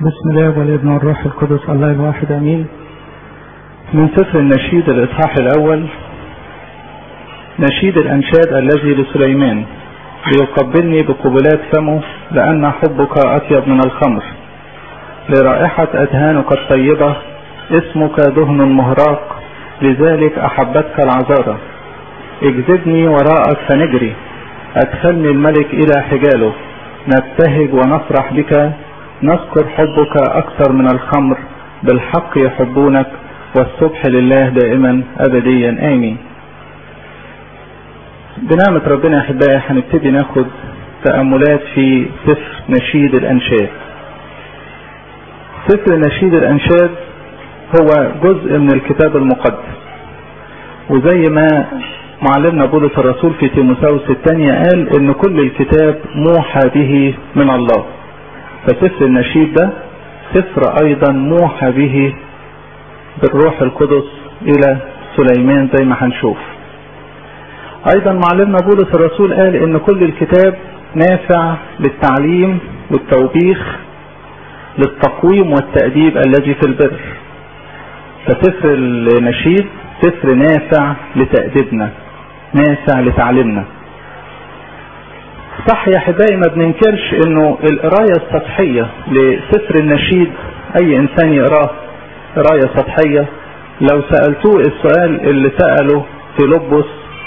بسم الله والابن والروح القدس الله الواحد امين من سفر النشيد الاصحاح الاول نشيد الانشاد الذي لسليمان ليقبلني بقبلات فمه لان حبك اطيب من الخمر لرائحة اذهانك الطيبة اسمك دهن مهراق لذلك احبتك العذارى اجذبني وراءك فنجري ادخلني الملك الى حجاله نبتهج ونفرح بك نذكر حبك أكثر من الخمر بالحق يحبونك والصبح لله دائما أبديا آمين بنعمة ربنا أحبائي هنبتدي ناخد تأملات في سفر نشيد الأنشاد سفر نشيد الأنشاد هو جزء من الكتاب المقدس وزي ما معلمنا بولس الرسول في تيموساوس الثانية قال ان كل الكتاب موحى به من الله فسفر النشيد ده سفر ايضا موحى به بالروح القدس الى سليمان زي ما هنشوف ايضا معلمنا بولس الرسول قال ان كل الكتاب نافع للتعليم والتوبيخ للتقويم والتأديب الذي في البر فسفر النشيد سفر نافع لتأديبنا نافع لتعليمنا صح يا احبائي ما بننكرش انه القرايه السطحيه لسفر النشيد اي انسان يقراه قرايه سطحيه لو سالتوه السؤال اللي ساله فيلبس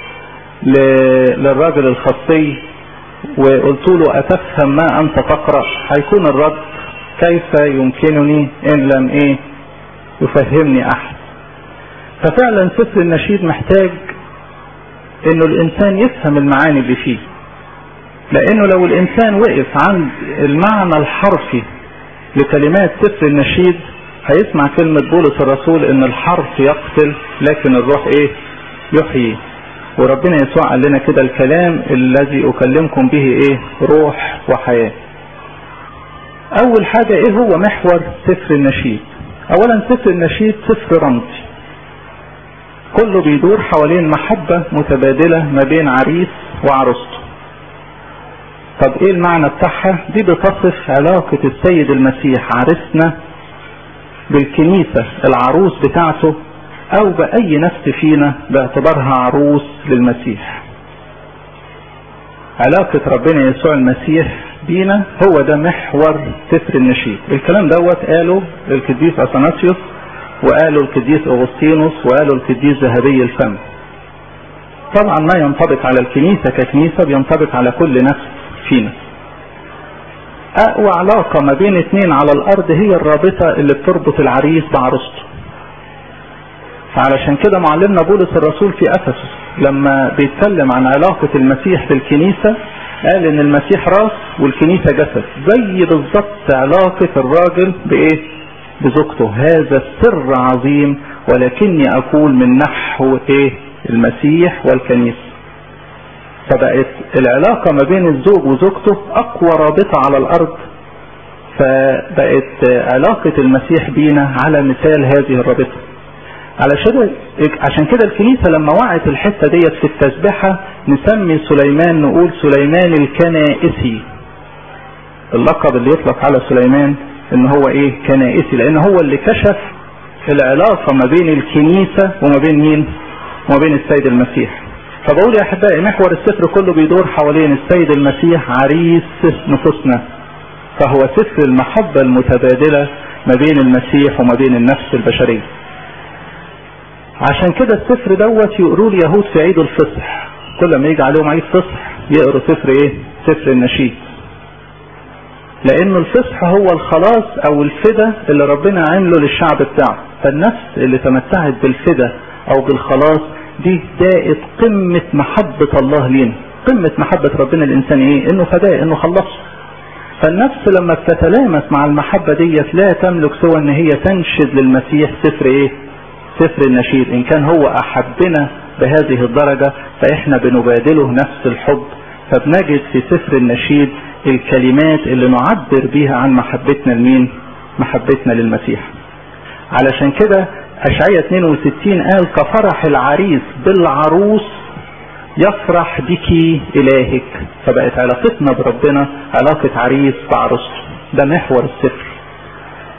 للراجل الخطي وقلت له اتفهم ما انت تقرا هيكون الرد كيف يمكنني ان لم ايه يفهمني احد ففعلا سفر النشيد محتاج انه الانسان يفهم المعاني اللي فيه لانه لو الانسان وقف عند المعنى الحرفي لكلمات سفر النشيد هيسمع كلمة بولس الرسول ان الحرف يقتل لكن الروح ايه يحيي وربنا يسوع قال لنا كده الكلام الذي اكلمكم به ايه روح وحياة اول حاجة ايه هو محور سفر النشيد اولا سفر النشيد سفر رمزي كله بيدور حوالين محبة متبادلة ما بين عريس وعروسته طب ايه المعنى بتاعها دي بتصف علاقة السيد المسيح عريسنا بالكنيسة العروس بتاعته او باي نفس فينا باعتبارها عروس للمسيح علاقة ربنا يسوع المسيح بينا هو ده محور سفر النشيد الكلام دوت قاله القديس اثناسيوس وقالوا القديس اغسطينوس وقالوا القديس ذهبي الفم طبعا ما ينطبق على الكنيسة ككنيسة بينطبق على كل نفس فينا اقوى علاقة ما بين اتنين على الارض هي الرابطة اللي بتربط العريس بعروسته فعلشان كده معلمنا بولس الرسول في افسس لما بيتكلم عن علاقة المسيح بالكنيسة قال ان المسيح راس والكنيسة جسد زي بالظبط علاقة الراجل بايه بزوجته هذا السر عظيم ولكني اقول من نحو ايه المسيح والكنيسة فبقت العلاقة ما بين الزوج وزوجته اقوى رابطة على الارض فبقت علاقة المسيح بينا على مثال هذه الرابطة علشان عشان كده الكنيسة لما وعت الحتة ديت في التسبحة نسمي سليمان نقول سليمان الكنائسي اللقب اللي يطلق على سليمان ان هو ايه كنائسي لان هو اللي كشف العلاقة ما بين الكنيسة وما بين مين وما بين السيد المسيح فبقول يا احبائي محور السفر كله بيدور حوالين السيد المسيح عريس نفوسنا فهو سفر المحبة المتبادلة ما بين المسيح وما بين النفس البشرية عشان كده السفر دوت يقروا اليهود في عيد الفصح كل ما يجي عليهم عيد فصح يقروا سفر ايه سفر النشيد لانه الفصح هو الخلاص او الفدا اللي ربنا عمله للشعب بتاعه فالنفس اللي تمتعت بالفدا او بالخلاص دي دائت قمة محبة الله لينا قمة محبة ربنا الانسان ايه انه فداه انه خلصه فالنفس لما بتتلامس مع المحبة ديت لا تملك سوى ان هي تنشد للمسيح سفر ايه سفر النشيد ان كان هو احبنا بهذه الدرجة فاحنا بنبادله نفس الحب فبنجد في سفر النشيد الكلمات اللي نعبر بيها عن محبتنا لمين محبتنا للمسيح علشان كده اشعية 62 قال كفرح العريس بالعروس يفرح بك الهك فبقت علاقتنا بربنا علاقة عريس بعروسته ده محور السفر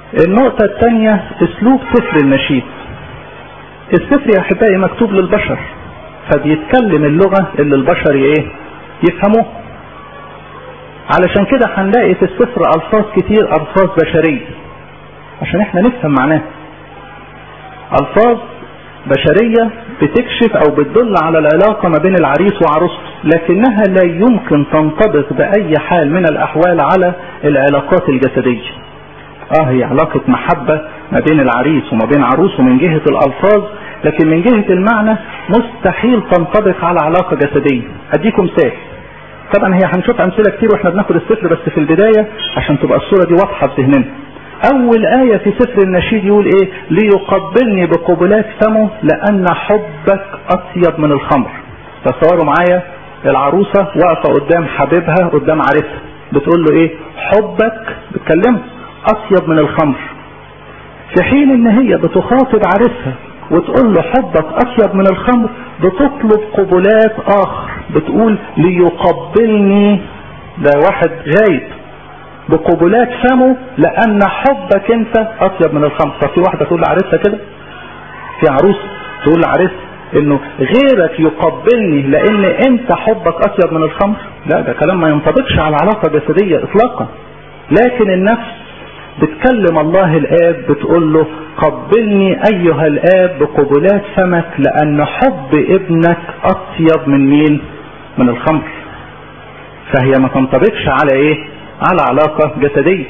النقطة الثانية اسلوب سفر النشيد السفر يا احبائي مكتوب للبشر فبيتكلم اللغة اللي البشر ايه يفهموه علشان كده هنلاقي في السفر الفاظ كتير الفاظ بشرية عشان احنا نفهم معناه الفاظ بشرية بتكشف او بتدل على العلاقة ما بين العريس وعروسته لكنها لا يمكن تنطبق باي حال من الاحوال على العلاقات الجسدية اه هي علاقة محبة ما بين العريس وما بين عروسه من جهة الالفاظ لكن من جهة المعنى مستحيل تنطبق على علاقة جسدية اديكم مثال طبعا هي هنشوف امثلة كتير واحنا بناخد السفر بس في البداية عشان تبقى الصورة دي واضحة في ذهننا اول آية في سفر النشيد يقول ايه ليقبلني بقبلات فمه لان حبك اطيب من الخمر تصوروا معايا العروسة واقفة قدام حبيبها قدام عريسها بتقول له ايه حبك بتكلمه اطيب من الخمر في حين ان هي بتخاطب عريسها وتقول له حبك اطيب من الخمر بتطلب قبلات اخر بتقول ليقبلني ده واحد غايب بقبلات فمه لان حبك انت اطيب من الخمر ففي واحده تقول لعريسها كده في عروس تقول لعريسها انه غيرك يقبلني لان انت حبك اطيب من الخمر لا ده كلام ما ينطبقش على علاقه جسديه اطلاقا لكن النفس بتكلم الله الاب بتقول له قبلني ايها الاب بقبلات فمك لان حب ابنك اطيب من مين من الخمر فهي ما تنطبقش على ايه على علاقة جسدية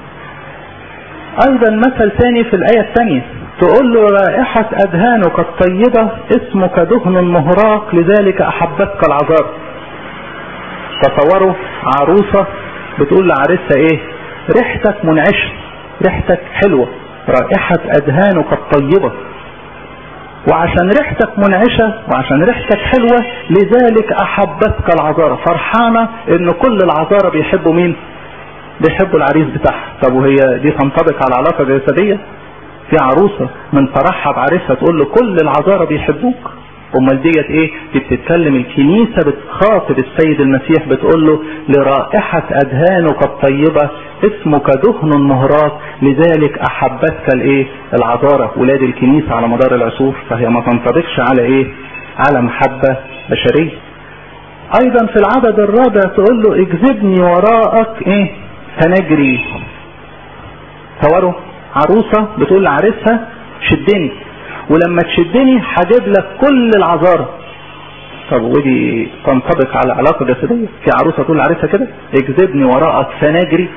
ايضا مثل ثاني في الاية الثانية تقول له رائحة اذهانك الطيبة اسمك دهن مهراق لذلك احبتك العذاب تصوروا عروسة بتقول لعريسها ايه ريحتك منعشة ريحتك حلوة رائحة اذهانك الطيبة وعشان ريحتك منعشة وعشان ريحتك حلوة لذلك احبتك العذارة فرحانة ان كل العذارة بيحبوا مين بيحبوا العريس بتاعها طب وهي دي تنطبق على علاقة جسدية في عروسة من فرحها بعريسها تقول له كل العذارة بيحبوك امال ديت ايه دي بتتكلم الكنيسة بتخاطب السيد المسيح بتقول له لرائحة اذهانك الطيبة اسمك دهن مهراق لذلك احبتك الايه العذارة ولاد الكنيسة على مدار العصور فهي ما تنطبقش على ايه على محبة بشرية ايضا في العدد الرابع تقول له اجذبني وراءك ايه فنجري تصوروا عروسة بتقول لعريسها شدني ولما تشدني هجيب لك كل العذارة طب ودي تنطبق على علاقة جسدية في عروسة تقول لعريسها كده اجذبني وراءك فنجري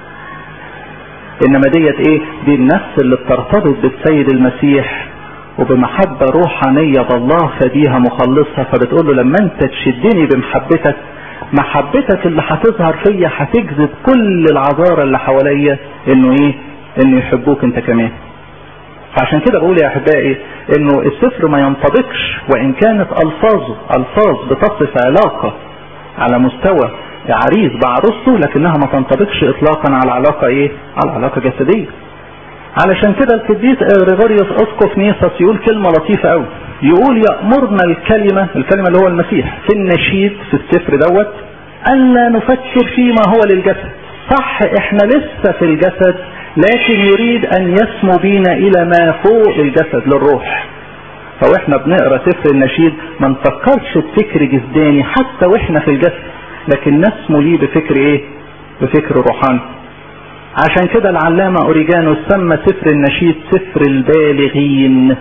انما ديت ايه دي النفس اللي بترتبط بالسيد المسيح وبمحبة روحانية بالله فديها مخلصها فبتقول له لما انت تشدني بمحبتك محبتك اللي هتظهر فيا هتجذب كل العذارى اللي حواليا انه ايه انه يحبوك انت كمان فعشان كده بقول يا احبائي انه السفر ما ينطبقش وان كانت الفاظه الفاظ بتصف علاقه على مستوى عريس بعروسته لكنها ما تنطبقش اطلاقا على علاقه ايه على علاقه جسديه علشان كده القديس غريغوريوس اسقف نيسوس يقول كلمه لطيفه قوي يقول يامرنا الكلمه الكلمه اللي هو المسيح في النشيد في السفر دوت الا نفكر فيما هو للجسد صح احنا لسه في الجسد لكن يريد ان يسمو بينا الى ما فوق الجسد للروح فاحنا بنقرا سفر النشيد ما نفكرش بفكر جسداني حتى واحنا في الجسد لكن نسمو ليه بفكر ايه بفكر روحاني عشان كده العلامة اوريجانو سمى سفر النشيد سفر البالغين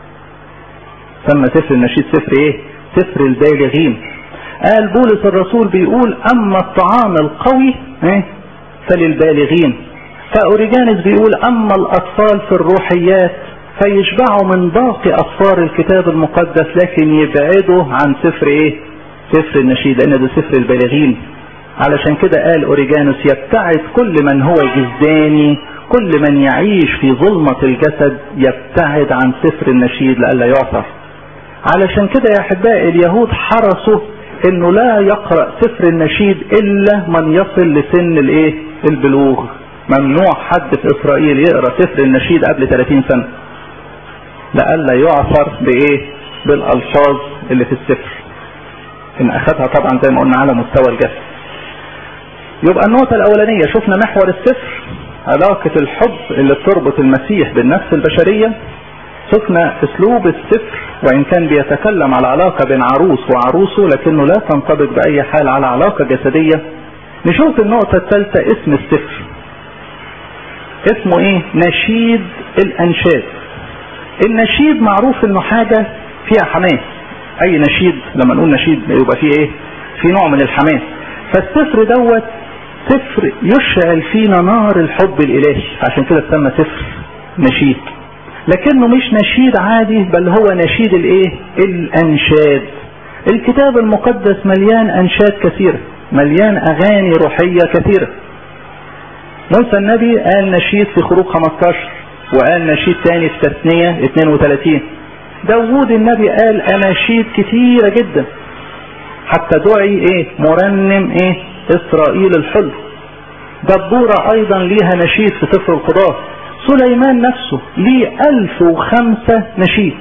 سمى سفر النشيد سفر ايه سفر البالغين قال بولس الرسول بيقول اما الطعام القوي ايه فللبالغين فاوريجانس بيقول اما الاطفال في الروحيات فيشبعوا من باقي اصفار الكتاب المقدس لكن يبعدوا عن سفر ايه سفر النشيد لان ده سفر البالغين علشان كده قال اوريجانوس يبتعد كل من هو جزداني كل من يعيش في ظلمة الجسد يبتعد عن سفر النشيد لئلا يعثر علشان كده يا احبائي اليهود حرصوا انه لا يقرأ سفر النشيد الا من يصل لسن الايه البلوغ ممنوع حد في اسرائيل يقرأ سفر النشيد قبل 30 سنة لئلا يعثر بايه بالالفاظ اللي في السفر ان اخذها طبعا زي ما قلنا على مستوى الجسد يبقى النقطة الاولانية شفنا محور السفر علاقة الحب اللي بتربط المسيح بالنفس البشرية شفنا اسلوب السفر وان كان بيتكلم على علاقة بين عروس وعروسه لكنه لا تنطبق باي حال على علاقة جسدية نشوف النقطة الثالثة اسم السفر اسمه ايه نشيد الانشاد النشيد معروف انه حاجة فيها حماس اي نشيد لما نقول نشيد يبقى فيه ايه في نوع من الحماس فالسفر دوت سفر يشعل فينا نار الحب الالهي عشان كده اتسمى سفر نشيد لكنه مش نشيد عادي بل هو نشيد الايه الانشاد الكتاب المقدس مليان انشاد كثيرة مليان اغاني روحية كثيرة موسى النبي قال نشيد في خروج 15 وقال نشيد تاني في تثنية 32 داوود النبي قال اناشيد كثيرة جدا حتى دعي ايه مرنم ايه اسرائيل الحلو دبورة ايضا ليها نشيد في سفر القضاء سليمان نفسه ليه الف وخمسة نشيد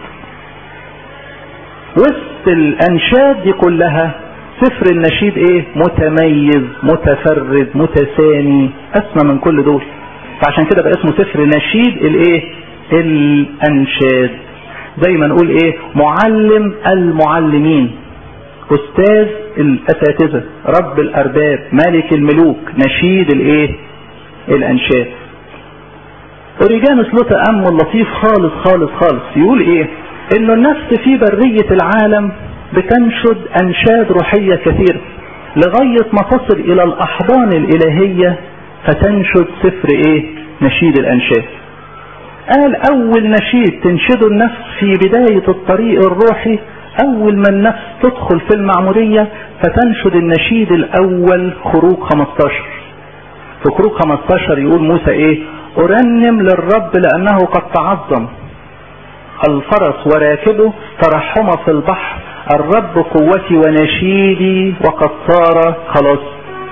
وسط الانشاد دي كلها سفر النشيد ايه متميز متفرد متسامي اسمى من كل دول فعشان كده بقى اسمه سفر نشيد الايه الانشاد زي ما نقول ايه معلم المعلمين استاذ الاساتذة رب الارباب ملك الملوك نشيد الايه الانشاد اوريجانوس له تأمل لطيف خالص خالص خالص يقول ايه انه النفس في برية العالم بتنشد انشاد روحية كثيرة لغاية ما تصل الى الاحضان الالهية فتنشد سفر ايه نشيد الانشاد قال اول نشيد تنشده النفس في بداية الطريق الروحي اول ما النفس تدخل في المعمودية فتنشد النشيد الاول خروج 15 في خروج 15 يقول موسى ايه ارنم للرب لانه قد تعظم الفرس وراكبه ترحم في البحر الرب قوتي ونشيدي وقد صار خلاص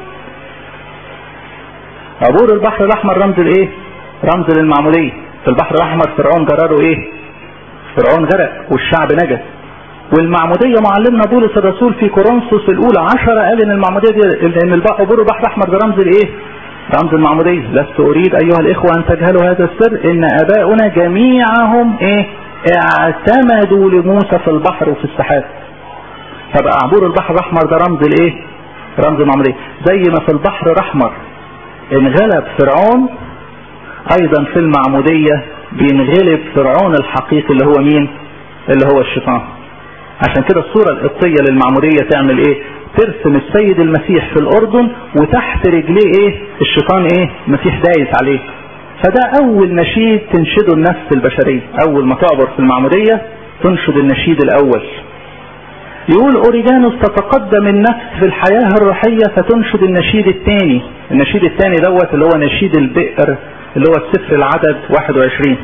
عبور البحر الاحمر رمز الايه رمز للمعمودية في البحر الاحمر فرعون جراره ايه فرعون غرق والشعب نجا والمعمودية معلمنا بولس الرسول في كورنثوس الاولى عشرة قال ان المعمودية دي ان عبور البحر الاحمر ده رمز الايه رمز المعمودية لست اريد ايها الاخوة ان تجهلوا هذا السر ان اباؤنا جميعهم ايه اعتمدوا لموسى في البحر وفي السحاب فبقى عبور البحر الاحمر ده رمز الايه رمز المعمودية زي ما في البحر الاحمر انغلب فرعون ايضا في المعمودية بينغلب فرعون الحقيقي اللي هو مين اللي هو الشيطان عشان كده الصورة القبطية للمعمودية تعمل ايه ترسم السيد المسيح في الاردن وتحت رجليه ايه الشيطان ايه المسيح دايس عليه فده اول نشيد تنشده النفس البشرية اول ما تعبر في المعمودية تنشد النشيد الاول يقول اوريجانوس تتقدم النفس في الحياة الروحية فتنشد النشيد الثاني النشيد الثاني دوت اللي هو نشيد البئر اللي هو السفر العدد 21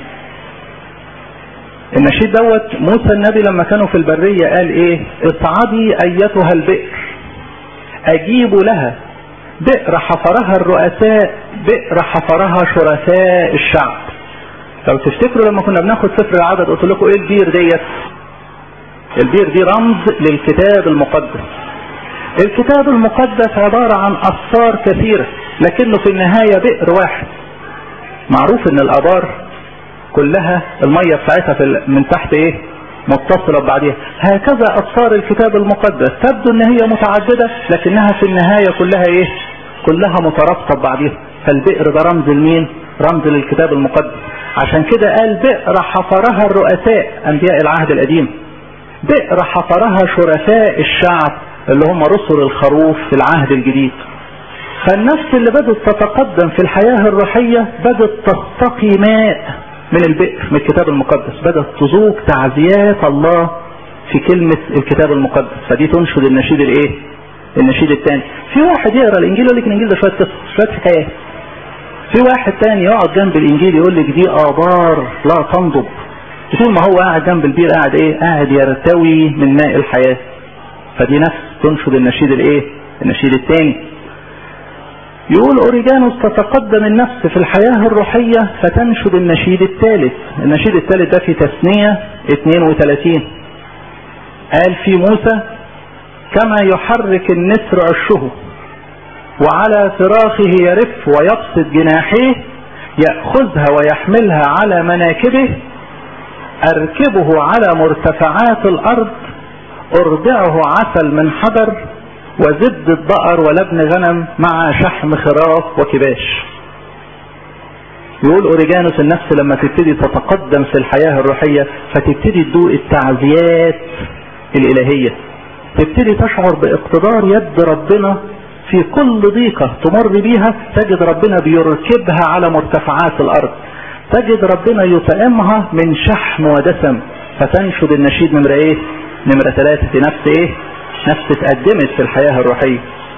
النشيد دوت موسى النبي لما كانوا في البرية قال ايه اصعدي ايتها البئر اجيب لها بئر حفرها الرؤساء بئر حفرها شرفاء الشعب لو تفتكروا لما كنا بناخد سفر العدد قلت لكم ايه البير ديت البير دي رمز للكتاب المقدس الكتاب المقدس عبارة عن أسفار كثيرة لكنه في النهاية بئر واحد معروف ان الابار كلها المية بتاعتها في من تحت ايه متصلة ببعضها هكذا اسفار الكتاب المقدس تبدو ان هي متعددة لكنها في النهاية كلها ايه كلها مترابطة ببعضها فالبئر ده رمز لمين رمز للكتاب المقدس عشان كده قال بئر حفرها الرؤساء انبياء العهد القديم بئر حفرها شرفاء الشعب اللي هم رسل الخروف في العهد الجديد فالنفس اللي بدأت تتقدم في الحياة الروحية بدأت تستقي ماء من البئر من الكتاب المقدس بدأت تذوق تعزيات الله في كلمة الكتاب المقدس فدي تنشد النشيد الايه النشيد الثاني في واحد يقرا الانجيل يقول لك الانجيل ده شويه قصص شويه حكايات في واحد تاني يقعد جنب الانجيل يقول لك دي ابار لا تنضب طول ما هو قاعد جنب البير قاعد ايه قاعد يرتوي من ماء الحياه فدي نفس تنشد النشيد الايه النشيد الثاني يقول اوريجانوس تتقدم النفس في الحياة الروحية فتنشد النشيد الثالث النشيد الثالث ده في تثنية 32 قال في موسى كما يحرك النسر عشه وعلى فراخه يرف ويبسط جناحيه يأخذها ويحملها على مناكبه أركبه على مرتفعات الأرض أرضعه عسل من حجر وزبدة بقر ولبن غنم مع شحم خراف وكباش يقول اوريجانوس النفس لما تبتدي تتقدم في الحياة الروحية فتبتدي تدوق التعزيات الالهية تبتدي تشعر باقتدار يد ربنا في كل ضيقة تمر بيها تجد ربنا بيركبها على مرتفعات الارض تجد ربنا يطعمها من شحم ودسم فتنشد النشيد نمرة ايه نمرة ثلاثة في نفس ايه نفس اتقدمت في الحياة الروحية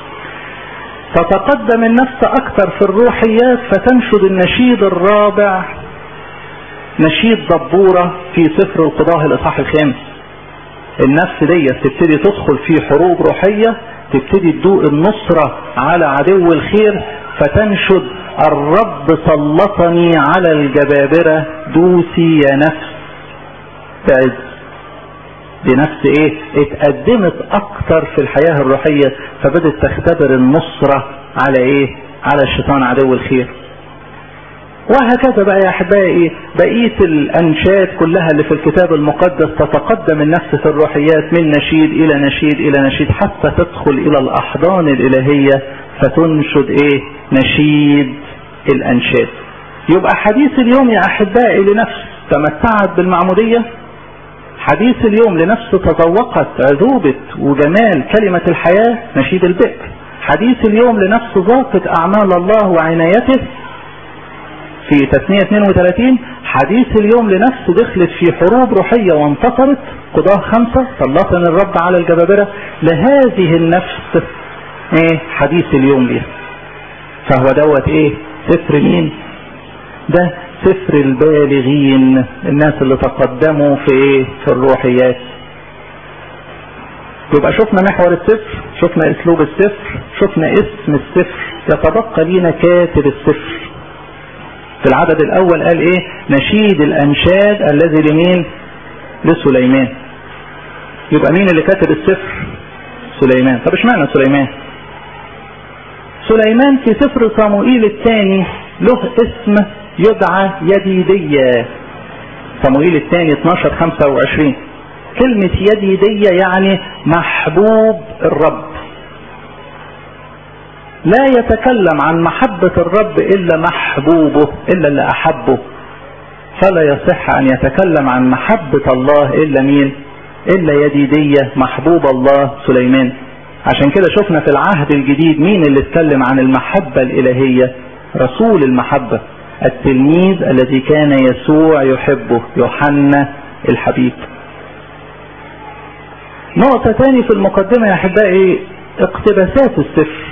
تتقدم النفس اكثر في الروحيات فتنشد النشيد الرابع نشيد دبورة في سفر القضاء الاصحاح الخامس النفس دي تبتدي تدخل في حروب روحية تبتدي تدوق النصرة على عدو الخير فتنشد الرب سلطني على الجبابرة دوسي يا نفس تعز بنفس ايه اتقدمت اكتر في الحياة الروحية فبدت تختبر النصرة على ايه على الشيطان عدو الخير وهكذا بقى يا احبائي بقية الانشاد كلها اللي في الكتاب المقدس تتقدم النفس في الروحيات من نشيد الى نشيد الى نشيد حتى تدخل الى الاحضان الالهية فتنشد ايه نشيد الانشاد يبقى حديث اليوم يا احبائي لنفس تمتعت بالمعمودية حديث اليوم لنفس تذوقت عذوبة وجمال كلمة الحياة نشيد البئر حديث اليوم لنفس ذاقت أعمال الله وعنايته في تثنية 32 حديث اليوم لنفس دخلت في حروب روحية وانتصرت قضاء خمسة سلطن الرب على الجبابرة لهذه النفس ايه حديث اليوم ليها فهو دوت ايه سفر مين ده سفر البالغين الناس اللي تقدموا في ايه في الروحيات يبقى شفنا محور السفر شفنا اسلوب السفر شفنا اسم السفر يتبقى لينا كاتب السفر في العدد الاول قال ايه نشيد الانشاد الذي لمين لسليمان يبقى مين اللي كاتب السفر سليمان طب اشمعنى سليمان سليمان في سفر صموئيل الثاني له اسم يدعى يديدية صموئيل الثاني 12 25 كلمة يديدية يعني محبوب الرب لا يتكلم عن محبة الرب إلا محبوبه إلا اللي أحبه فلا يصح أن يتكلم عن محبة الله إلا مين إلا يديدية محبوب الله سليمان عشان كده شفنا في العهد الجديد مين اللي اتكلم عن المحبة الإلهية رسول المحبة التلميذ الذي كان يسوع يحبه يوحنا الحبيب نقطة تاني في المقدمة يا أحبائي اقتباسات السفر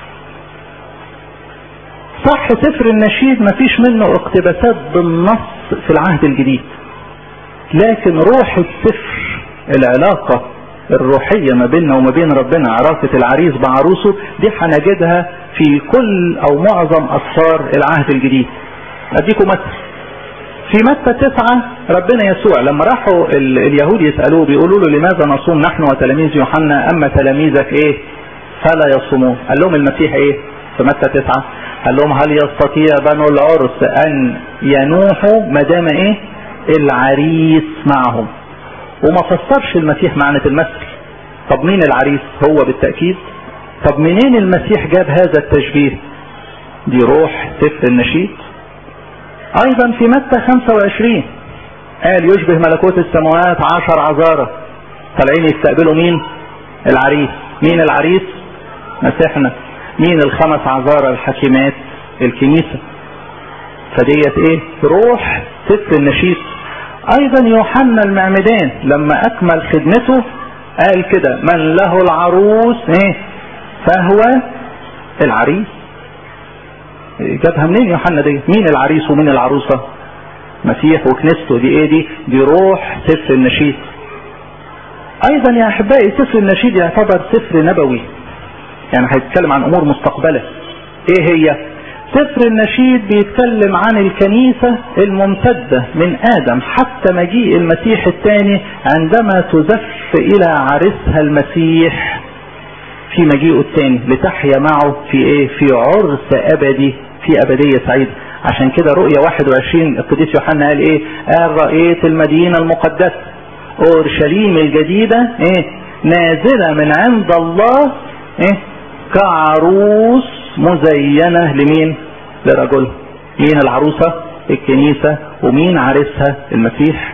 صح سفر النشيد مفيش منه اقتباسات بالنص في العهد الجديد لكن روح السفر العلاقة الروحية ما بيننا وما بين ربنا علاقة العريس بعروسه دي هنجدها في كل او معظم اسفار العهد الجديد اديكم مثل في متى تسعة ربنا يسوع لما راحوا اليهود يسألوه بيقولوا له لماذا نصوم نحن وتلاميذ يوحنا اما تلاميذك ايه فلا يصومون قال لهم المسيح ايه في متى تسعة قال لهم هل يستطيع بنو العرس ان ينوحوا ما دام ايه العريس معهم وما فسرش المسيح معنى المثل طب مين العريس هو بالتأكيد طب منين المسيح جاب هذا التشبيه دي روح سفر النشيد ايضا في متى 25 قال يشبه ملكوت السماوات عشر عذارة طالعين يستقبلوا مين العريس مين العريس مسيحنا مين الخمس عذارة الحكيمات الكنيسة فديت ايه روح سفر النشيد ايضا يوحنا المعمدان لما اكمل خدمته قال كده من له العروس ايه فهو العريس جابها منين يوحنا دي مين العريس ومين العروسة مسيح وكنيسته دي ايه دي دي روح سفر النشيد ايضا يا احبائي سفر النشيد يعتبر سفر نبوي يعني هيتكلم عن امور مستقبلة ايه هي سفر النشيد بيتكلم عن الكنيسة الممتدة من آدم حتى مجيء المسيح الثاني عندما تزف إلى عرسها المسيح في مجيئه الثاني لتحيا معه في ايه في عرس أبدي في أبدية سعيدة عشان كده رؤية 21 القديس يوحنا قال ايه قال رأيت المدينة المقدسة اورشليم الجديدة ايه نازلة من عند الله ايه كعروس مزينة لمين لرجل مين العروسة الكنيسة ومين عريسها المسيح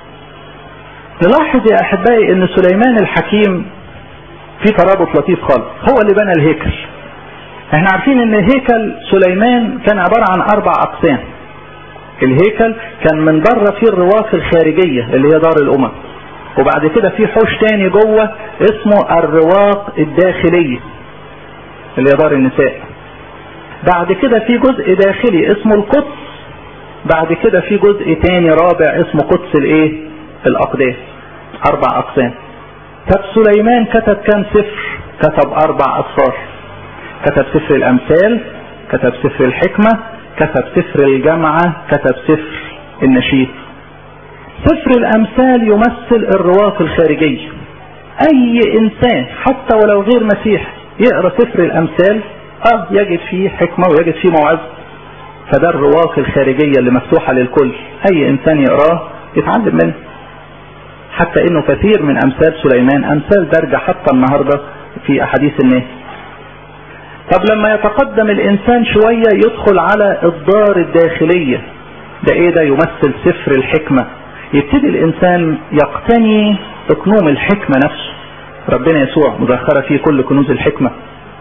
نلاحظ يا احبائي ان سليمان الحكيم في ترابط لطيف خالص هو اللي بنى الهيكل احنا عارفين ان هيكل سليمان كان عبارة عن اربع اقسام الهيكل كان من بره فيه الرواق الخارجية اللي هي دار الامم وبعد كده في حوش تاني جوه اسمه الرواق الداخلية اللي هي دار النساء بعد كده في جزء داخلي اسمه القدس بعد كده في جزء تاني رابع اسمه قدس الايه الاقداس اربع اقسام طب سليمان كتب كام سفر كتب اربع اصفار كتب سفر الامثال كتب سفر الحكمة كتب سفر الجامعة كتب سفر النشيد سفر الامثال يمثل الرواق الخارجية اي انسان حتى ولو غير مسيح يقرأ سفر الامثال اه يجد فيه حكمة ويجد فيه موعظة فده الرواق الخارجية اللي مفتوحة للكل اي انسان يقراه يتعلم منه حتى انه كثير من امثال سليمان امثال درجة حتى النهاردة في احاديث الناس طب لما يتقدم الانسان شوية يدخل على الدار الداخلية ده ايه ده يمثل سفر الحكمة يبتدي الانسان يقتني اقنوم الحكمة نفسه ربنا يسوع مذخرة فيه كل كنوز الحكمة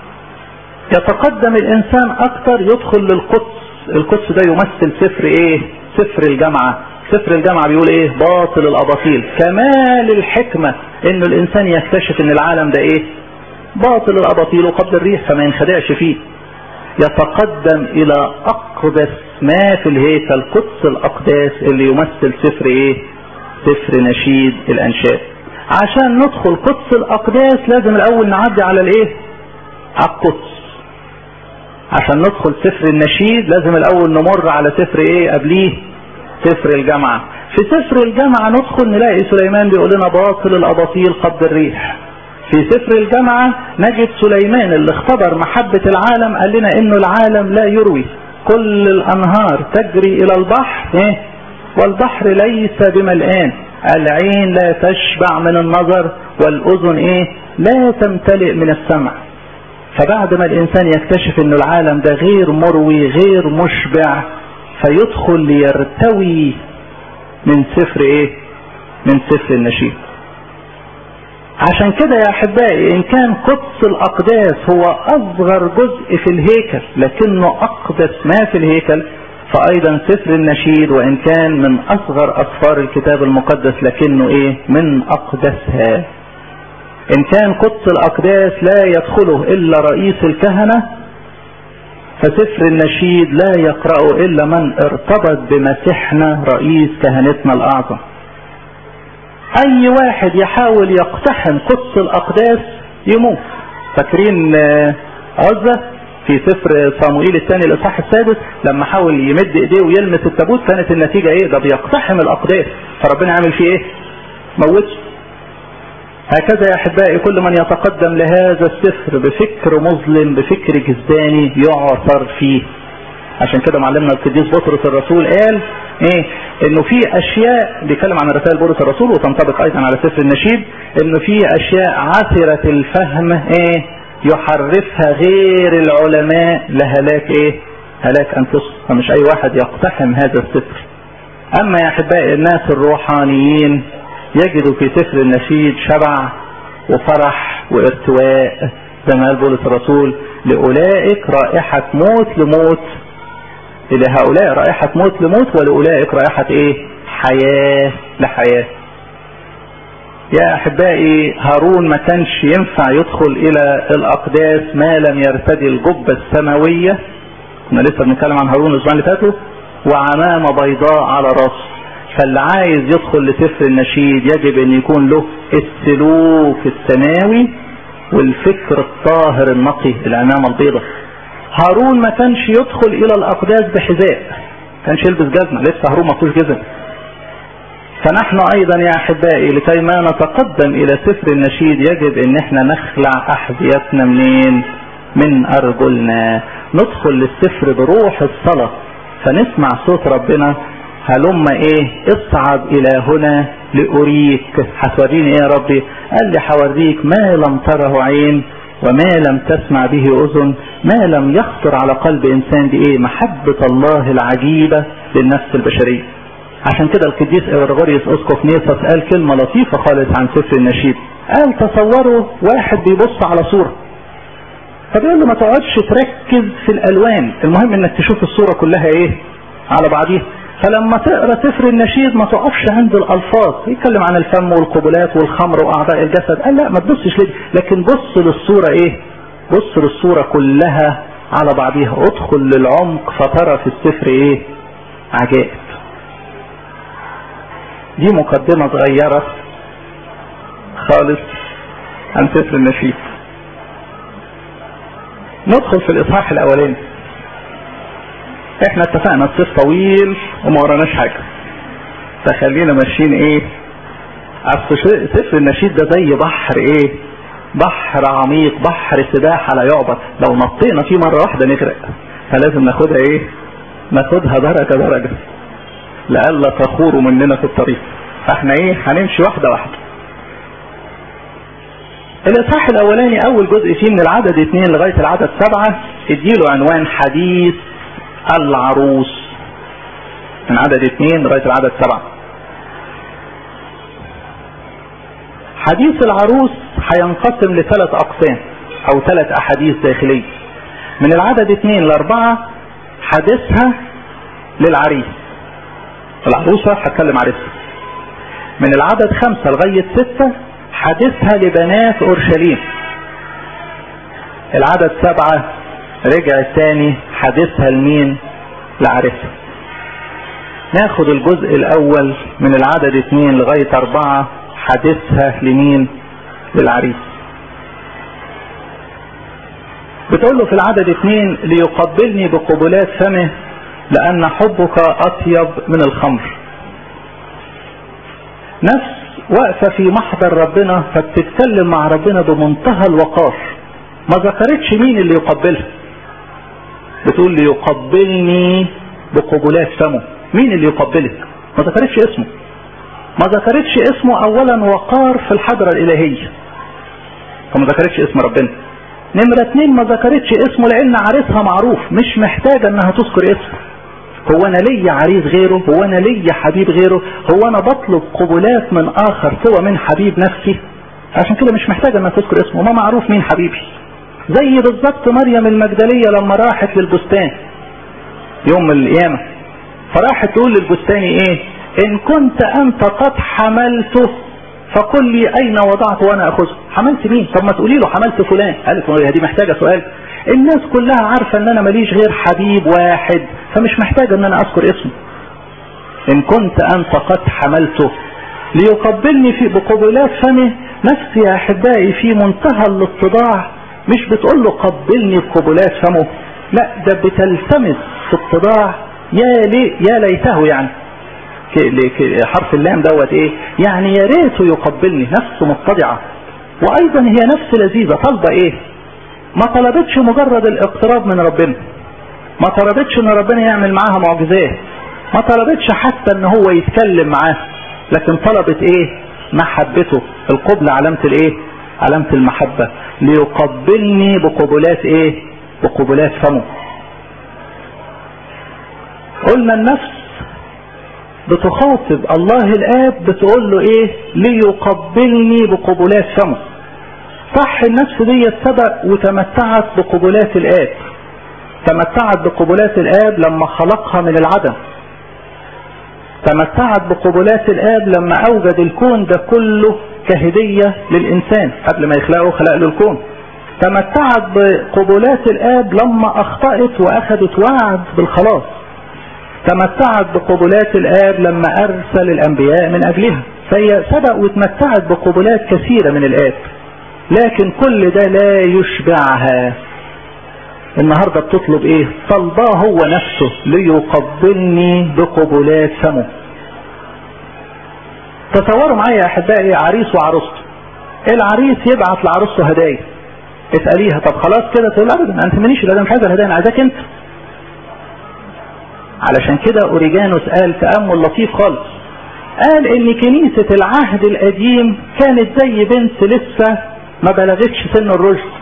يتقدم الانسان اكتر يدخل للقدس القدس ده يمثل سفر ايه سفر الجامعة سفر الجامعة بيقول ايه باطل الاباطيل كمال الحكمة انه الانسان يكتشف ان العالم ده ايه باطل الاباطيل وقبل الريح فما ينخدعش فيه يتقدم الى اقدس ما في الهيكل قدس الاقداس اللي يمثل سفر ايه سفر نشيد الانشاد عشان ندخل قدس الاقداس لازم الاول نعدي على الايه على القدس عشان ندخل سفر النشيد لازم الاول نمر على سفر ايه قبليه سفر الجامعة في سفر الجامعة ندخل نلاقي سليمان بيقول لنا باطل الاباطيل قبل الريح في سفر الجامعة نجد سليمان اللي اختبر محبة العالم قال لنا انه العالم لا يروي كل الانهار تجري الى البحر ايه والبحر ليس بملآن العين لا تشبع من النظر والاذن ايه لا تمتلئ من السمع فبعد ما الانسان يكتشف انه العالم ده غير مروي غير مشبع فيدخل ليرتوي من سفر ايه من سفر النشيد عشان كده يا احبائي ان كان قدس الاقداس هو اصغر جزء في الهيكل لكنه اقدس ما في الهيكل فايضا سفر النشيد وان كان من اصغر اسفار الكتاب المقدس لكنه ايه من اقدسها ان كان قدس الاقداس لا يدخله الا رئيس الكهنة فسفر النشيد لا يقرأه الا من ارتبط بمسيحنا رئيس كهنتنا الاعظم اي واحد يحاول يقتحم قدس الاقداس يموت فاكرين عزة في سفر صاموئيل الثاني الاصحاح السادس لما حاول يمد ايديه ويلمس التابوت كانت النتيجة ايه ده بيقتحم الاقداس فربنا عامل فيه ايه موته هكذا يا احبائي كل من يتقدم لهذا السفر بفكر مظلم بفكر جزداني يعثر فيه عشان كده معلمنا القديس بطرس الرسول قال ايه انه في اشياء بيتكلم عن رسائل بطرس الرسول وتنطبق ايضا على سفر النشيد انه في اشياء عثرة الفهم ايه يحرفها غير العلماء لهلاك ايه هلاك انفسهم فمش اي واحد يقتحم هذا السفر اما يا احبائي الناس الروحانيين يجدوا في سفر النشيد شبع وفرح وارتواء زي ما قال بولس الرسول لاولئك رائحة موت لموت إلى هؤلاء رائحة موت لموت ولأولئك رائحة إيه حياة لحياة يا أحبائي هارون ما كانش ينفع يدخل إلى الأقداس ما لم يرتدي الجبة السماوية كنا لسه بنتكلم عن هارون الأسبوع اللي فاتوا وعمامة بيضاء على راسه فاللي عايز يدخل لسفر النشيد يجب أن يكون له السلوك السماوي والفكر الطاهر النقي العمامة البيضاء هارون ما كانش يدخل الى الاقداس بحذاء كانش يلبس جزمة لسه هارون ما فيهوش جزم فنحن ايضا يا احبائي لكي ما نتقدم الى سفر النشيد يجب ان احنا نخلع احذيتنا منين من ارجلنا ندخل للسفر بروح الصلاة فنسمع صوت ربنا هلم ايه اصعد الى هنا لاريك هتوريني ايه يا ربي قال لي هوريك ما لم تره عين وما لم تسمع به اذن ما لم يخطر على قلب انسان دي ايه محبة الله العجيبة للنفس البشرية عشان كده القديس اغريغوريوس اسقف نيسوس قال كلمة لطيفة خالص عن سفر النشيد قال تصوروا واحد بيبص على صورة فبيقول له ما تقعدش تركز في الالوان المهم انك تشوف الصورة كلها ايه على بعضيها فلما تقرا سفر النشيد ما تقفش عند الالفاظ يتكلم عن الفم والقبلات والخمر واعضاء الجسد قال لا ما تبصش ليه لكن بص للصوره ايه بص للصوره كلها على بعضيها ادخل للعمق فترى في السفر ايه عجائب دي مقدمه صغيره خالص عن سفر النشيد ندخل في الاصحاح الاولاني احنا اتفقنا الصيف طويل وما وراناش حاجة فخلينا ماشيين ايه اصل سفر النشيد ده زي بحر ايه بحر عميق بحر سباحة لا يعبر لو نطينا فيه مرة واحدة نغرق فلازم ناخدها ايه ناخدها درجة درجة لألا تخوروا مننا في الطريق فاحنا ايه هنمشي واحدة واحدة الاصحاح الاولاني اول جزء فيه من العدد اثنين لغاية العدد سبعة اديله عنوان حديث العروس من عدد اثنين لغاية العدد سبعة حديث العروس هينقسم لثلاث اقسام او ثلاث احاديث داخلية من العدد اثنين لاربعة حديثها للعريس العروسة هتكلم عريسها من العدد خمسة لغاية ستة حديثها لبنات اورشليم العدد سبعة رجع تاني حديثها لمين لعرفها ناخد الجزء الاول من العدد اثنين لغاية اربعة حديثها لمين للعريس بتقول له في العدد اثنين ليقبلني بقبلات فمه لان حبك اطيب من الخمر نفس واقفة في محضر ربنا فبتتكلم مع ربنا بمنتهى الوقار ما ذكرتش مين اللي يقبلها بتقول لي يقبلني بقبلات فمه مين اللي يقبلك ما ذكرتش اسمه ما ذكرتش اسمه اولا وقار في الحضرة الالهية فما ذكرتش اسم ربنا نمرة اتنين ما ذكرتش اسمه لان عريسها معروف مش محتاجة انها تذكر اسمه هو انا ليا عريس غيره هو انا ليا حبيب غيره هو انا بطلب قبلات من اخر سوى من حبيب نفسي عشان كده مش محتاجة انها تذكر اسمه ما معروف مين حبيبي زي بالظبط مريم المجدلية لما راحت للبستان يوم القيامة فراحت تقول للبستاني ايه ان كنت انت قد حملته فقل لي اين وضعت وانا اخذه حملت مين طب ما تقولي له حملت فلان قالت دي محتاجة سؤال الناس كلها عارفة ان انا ماليش غير حبيب واحد فمش محتاجة ان انا اذكر اسمه ان كنت انت قد حملته ليقبلني في بقبلات فمه نفسي يا احبائي في منتهى الاتضاع مش بتقول له قبلني بقبلات فمه لا ده بتلتمس في التضاع يا لي يا ليته يعني حرف اللام دوت ايه يعني يا ريته يقبلني نفسه متضعة وايضا هي نفس لذيذة طالبة ايه ما طلبتش مجرد الاقتراب من ربنا ما طلبتش ان ربنا يعمل معاها معجزات ما طلبتش حتى ان هو يتكلم معاه لكن طلبت ايه محبته القبل علامة الايه علامة المحبة ليقبلني بقبلات ايه بقبلات فمه قلنا النفس بتخاطب الله الاب بتقول له ايه ليقبلني بقبلات فمه صح النفس دي سبق وتمتعت بقبلات الاب تمتعت بقبلات الاب لما خلقها من العدم تمتعت بقبلات الاب لما اوجد الكون ده كله كهدية للانسان قبل ما يخلقه خلق له الكون تمتعت بقبلات الاب لما اخطأت واخذت وعد بالخلاص تمتعت بقبلات الاب لما ارسل الانبياء من اجلها فهي سبق وتمتعت بقبلات كثيرة من الاب لكن كل ده لا يشبعها النهاردة بتطلب ايه طلباه هو نفسه ليقبلني بقبلات فمه تصوروا معايا يا احبائي عريس وعروسته العريس يبعت لعروسته هدايا اسأليها طب خلاص كده تقول ابدا انت مانيش ده مش عايز الهدايا انا عايزاك انت علشان كده اوريجانوس قال تأمل لطيف خالص قال ان كنيسة العهد القديم كانت زي بنت لسه ما بلغتش سن الرشد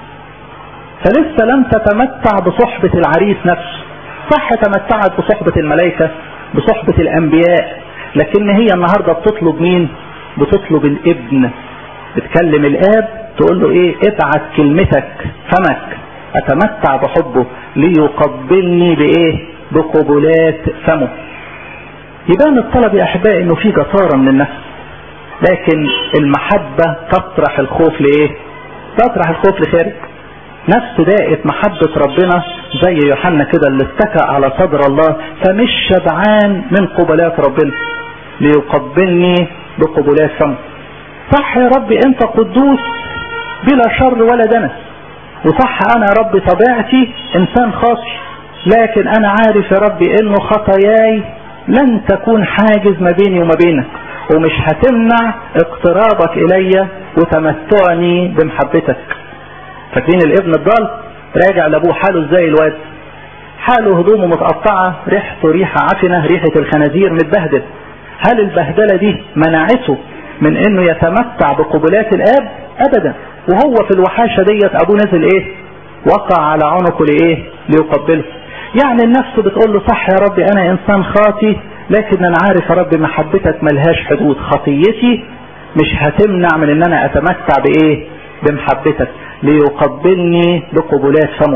فلسه لم تتمتع بصحبة العريس نفسه صح تمتعت بصحبة الملائكة بصحبة الانبياء لكن هي النهاردة بتطلب مين بتطلب الابن بتكلم الاب تقول له ايه ابعت كلمتك فمك اتمتع بحبه ليقبلني بايه بقبلات فمه يبان الطلب يا احبائي انه في جسارة من النفس لكن المحبة تطرح الخوف لايه تطرح الخوف لخارج نفس دائت محبة ربنا زي يوحنا كده اللي اتكى على صدر الله فمش شبعان من قبلات ربنا ليقبلني بقبلات فمه صح يا ربي انت قدوس بلا شر ولا دنس وصح انا يا ربي طبيعتي انسان خاصي لكن انا عارف يا ربي انه خطاياي لن تكون حاجز ما بيني وما بينك ومش هتمنع اقترابك الي وتمتعني بمحبتك فاكرين الابن الضال راجع لابوه حاله ازاي الواد حاله هدومه متقطعة ريحته ريحة عفنة ريحة الخنازير متبهدل هل البهدلة دي منعته من انه يتمتع بقبلات الاب ابدا وهو في الوحاشة ديت ابوه نزل ايه وقع على عنقه لايه ليقبله يعني النفس بتقول له صح يا ربي انا انسان خاطي لكن انا عارف يا ربي محبتك ملهاش حدود خطيتي مش هتمنع من ان انا اتمتع بايه بمحبتك ليقبلني بقبلات فمه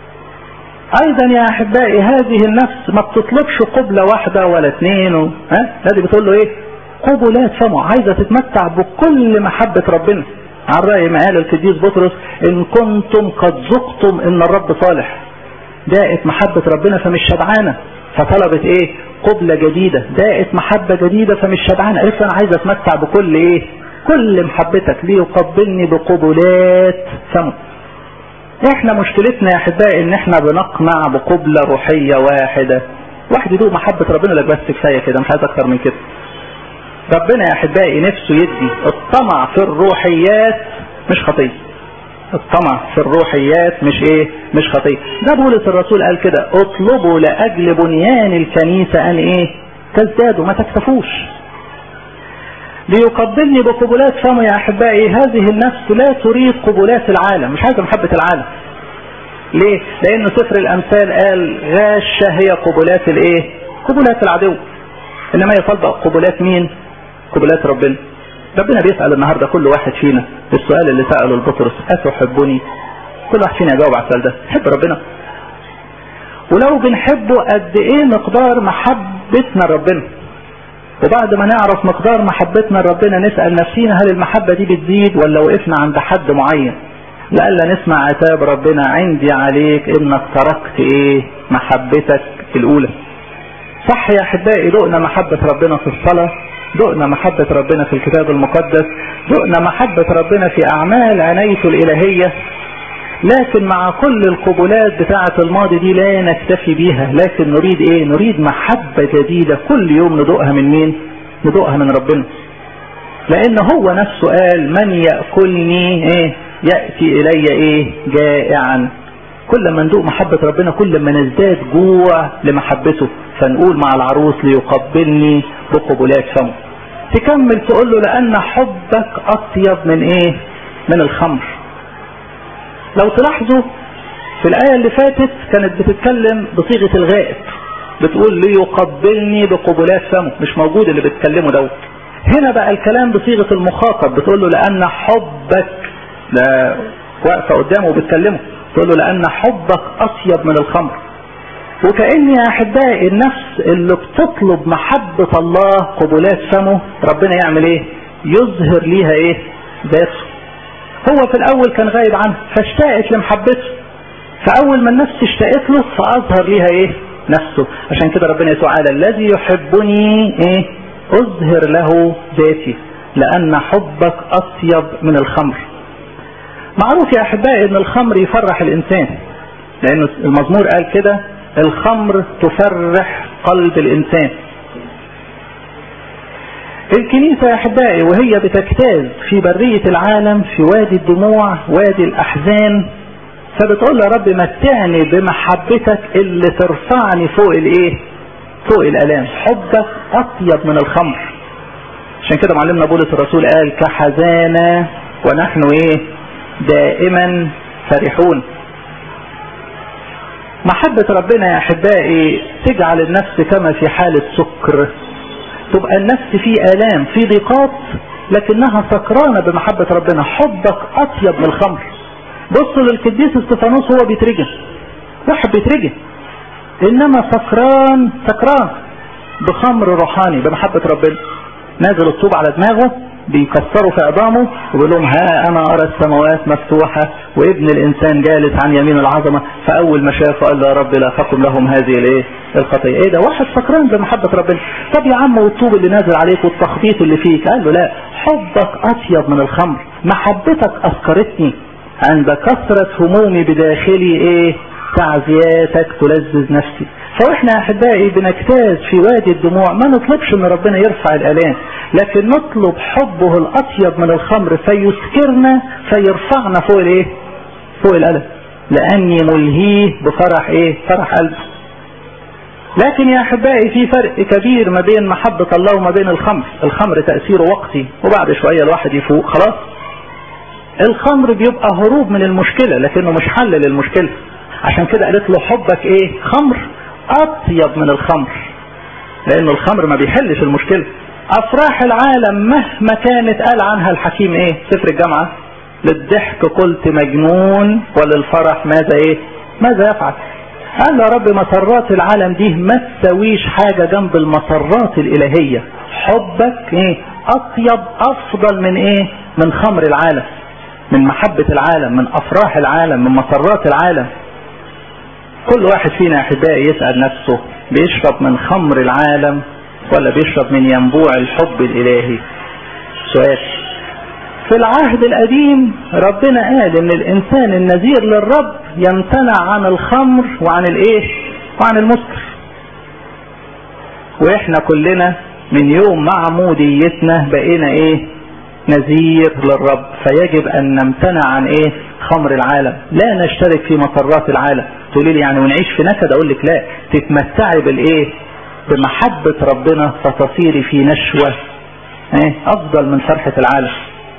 ايضا يا احبائي هذه النفس ما بتطلبش قبلة واحدة ولا اثنين و... ها هذه بتقول له ايه قبلات فمه عايزة تتمتع بكل محبة ربنا عن رأي ما قال القديس بطرس ان كنتم قد ذقتم ان الرب صالح داءت محبة ربنا فمش شبعانة فطلبت ايه قبلة جديدة داءت محبة جديدة فمش شبعانة قالت انا عايزة اتمتع بكل ايه كل محبتك ليقبلني بقبلات فمه احنا مشكلتنا يا احبائي ان احنا بنقنع بقبلة روحية واحدة واحد يدوق محبة ربنا لك بس كفاية كده مش عايز اكتر من كده ربنا يا احبائي نفسه يدي الطمع في الروحيات مش خطية الطمع في الروحيات مش ايه مش خطية ده بولس الرسول قال كده اطلبوا لاجل بنيان الكنيسة ان ايه تزدادوا ما تكتفوش ليقبلني بقبلات فمه يا احبائي هذه النفس لا تريد قبلات العالم مش عايزه محبه العالم ليه لانه سفر الامثال قال غاشه هي قبلات الايه قبلات العدو انما هي طالبه قبلات مين قبلات ربنا ربنا بيسال النهارده كل واحد فينا السؤال اللي ساله البطرس اتحبني كل واحد فينا يجاوب على السؤال ده تحب ربنا ولو بنحبه قد ايه مقدار محبتنا لربنا وبعد ما نعرف مقدار محبتنا لربنا نسأل نفسينا هل المحبة دي بتزيد ولا وقفنا عند حد معين لألا نسمع عتاب ربنا عندي عليك انك تركت ايه محبتك الاولى صح يا احبائي دقنا محبة ربنا في الصلاة دقنا محبة ربنا في الكتاب المقدس دقنا محبة ربنا في اعمال عنايته الالهية لكن مع كل القبلات بتاعة الماضي دي لا نكتفي بيها لكن نريد ايه نريد محبة جديدة كل يوم ندوقها من مين ندوقها من ربنا لان هو نفسه قال من يأكلني ايه يأتي الي ايه جائعا كل ما ندوق محبة ربنا كل ما نزداد جوع لمحبته فنقول مع العروس ليقبلني بقبلات فمه تكمل تقول له لان حبك اطيب من ايه من الخمر لو تلاحظوا في الآية اللي فاتت كانت بتتكلم بصيغة الغائب بتقول ليقبلني بقبلات فمه مش موجود اللي بتكلمه دوت هنا بقى الكلام بصيغة المخاطب بتقول له لأن حبك ده واقفة قدامه وبتكلمه تقول له لأن حبك أطيب من الخمر وكأن يا أحبائي النفس اللي بتطلب محبة الله قبلات فمه ربنا يعمل إيه يظهر ليها إيه ذاته هو في الاول كان غايب عنه فاشتاقت لمحبته فاول ما النفس اشتاقت له فاظهر ليها ايه نفسه عشان كده ربنا يسوع قال الذي يحبني ايه اظهر له ذاتي لان حبك اطيب من الخمر معروف يا احبائي ان الخمر يفرح الانسان لان المزمور قال كده الخمر تفرح قلب الانسان الكنيسة يا أحبائي وهي بتجتاز في برية العالم في وادي الدموع وادي الأحزان فبتقول يا رب متعني بمحبتك اللي ترفعني فوق الايه فوق الالام حبك اطيب من الخمر عشان كده معلمنا بولس الرسول قال كحزانة ونحن ايه دائما فرحون محبة ربنا يا احبائي تجعل النفس كما في حالة سكر تبقى النفس في الام في ضيقات لكنها سكرانة بمحبة ربنا حبك اطيب من الخمر بصوا للقديس استفانوس هو بيترجم واحد بيترجم انما سكران سكران بخمر روحاني بمحبة ربنا نازل الطوب على دماغه بيكسروا في عظامه ويقول لهم ها انا ارى السماوات مفتوحة وابن الانسان جالس عن يمين العظمة فاول ما شافه قال له يا رب لا تقم لهم هذه الايه الخطيئة ايه ده واحد سكران بمحبة ربنا طب يا عم والطوب اللي نازل عليك والتخبيط اللي فيك قال له لا حبك اطيب من الخمر محبتك اسكرتني عند كثرة همومي بداخلي ايه تعزياتك تلذذ نفسي فاحنا احبائي بنجتاز في وادي الدموع ما نطلبش ان ربنا يرفع الالام لكن نطلب حبه الاطيب من الخمر فيسكرنا فيرفعنا فوق الايه فوق الالم لاني ملهيه بفرح ايه فرح قلبه لكن يا احبائي في فرق كبير ما بين محبة الله وما بين الخمر الخمر تأثيره وقتي وبعد شوية الواحد يفوق خلاص الخمر بيبقى هروب من المشكلة لكنه مش حل للمشكلة عشان كده قالت له حبك ايه خمر اطيب من الخمر لان الخمر ما بيحلش المشكلة افراح العالم مهما كانت قال عنها الحكيم ايه سفر الجامعة للضحك قلت مجنون وللفرح ماذا ايه ماذا يفعل قال يا رب مسرات العالم دي ما تسويش حاجة جنب المسرات الالهية حبك ايه اطيب افضل من ايه من خمر العالم من محبة العالم من افراح العالم من مسرات العالم كل واحد فينا يا احبائي يسأل نفسه بيشرب من خمر العالم ولا بيشرب من ينبوع الحب الالهي سؤال في العهد القديم ربنا قال ان الانسان النذير للرب يمتنع عن الخمر وعن الايه وعن المسكر واحنا كلنا من يوم معموديتنا بقينا ايه نذير للرب فيجب ان نمتنع عن ايه خمر العالم لا نشترك في مسرات العالم تقولي لي يعني ونعيش في نكد اقول لك لا تتمتعي بالايه بمحبة ربنا فتصيري في نشوة ايه افضل من فرحة العالم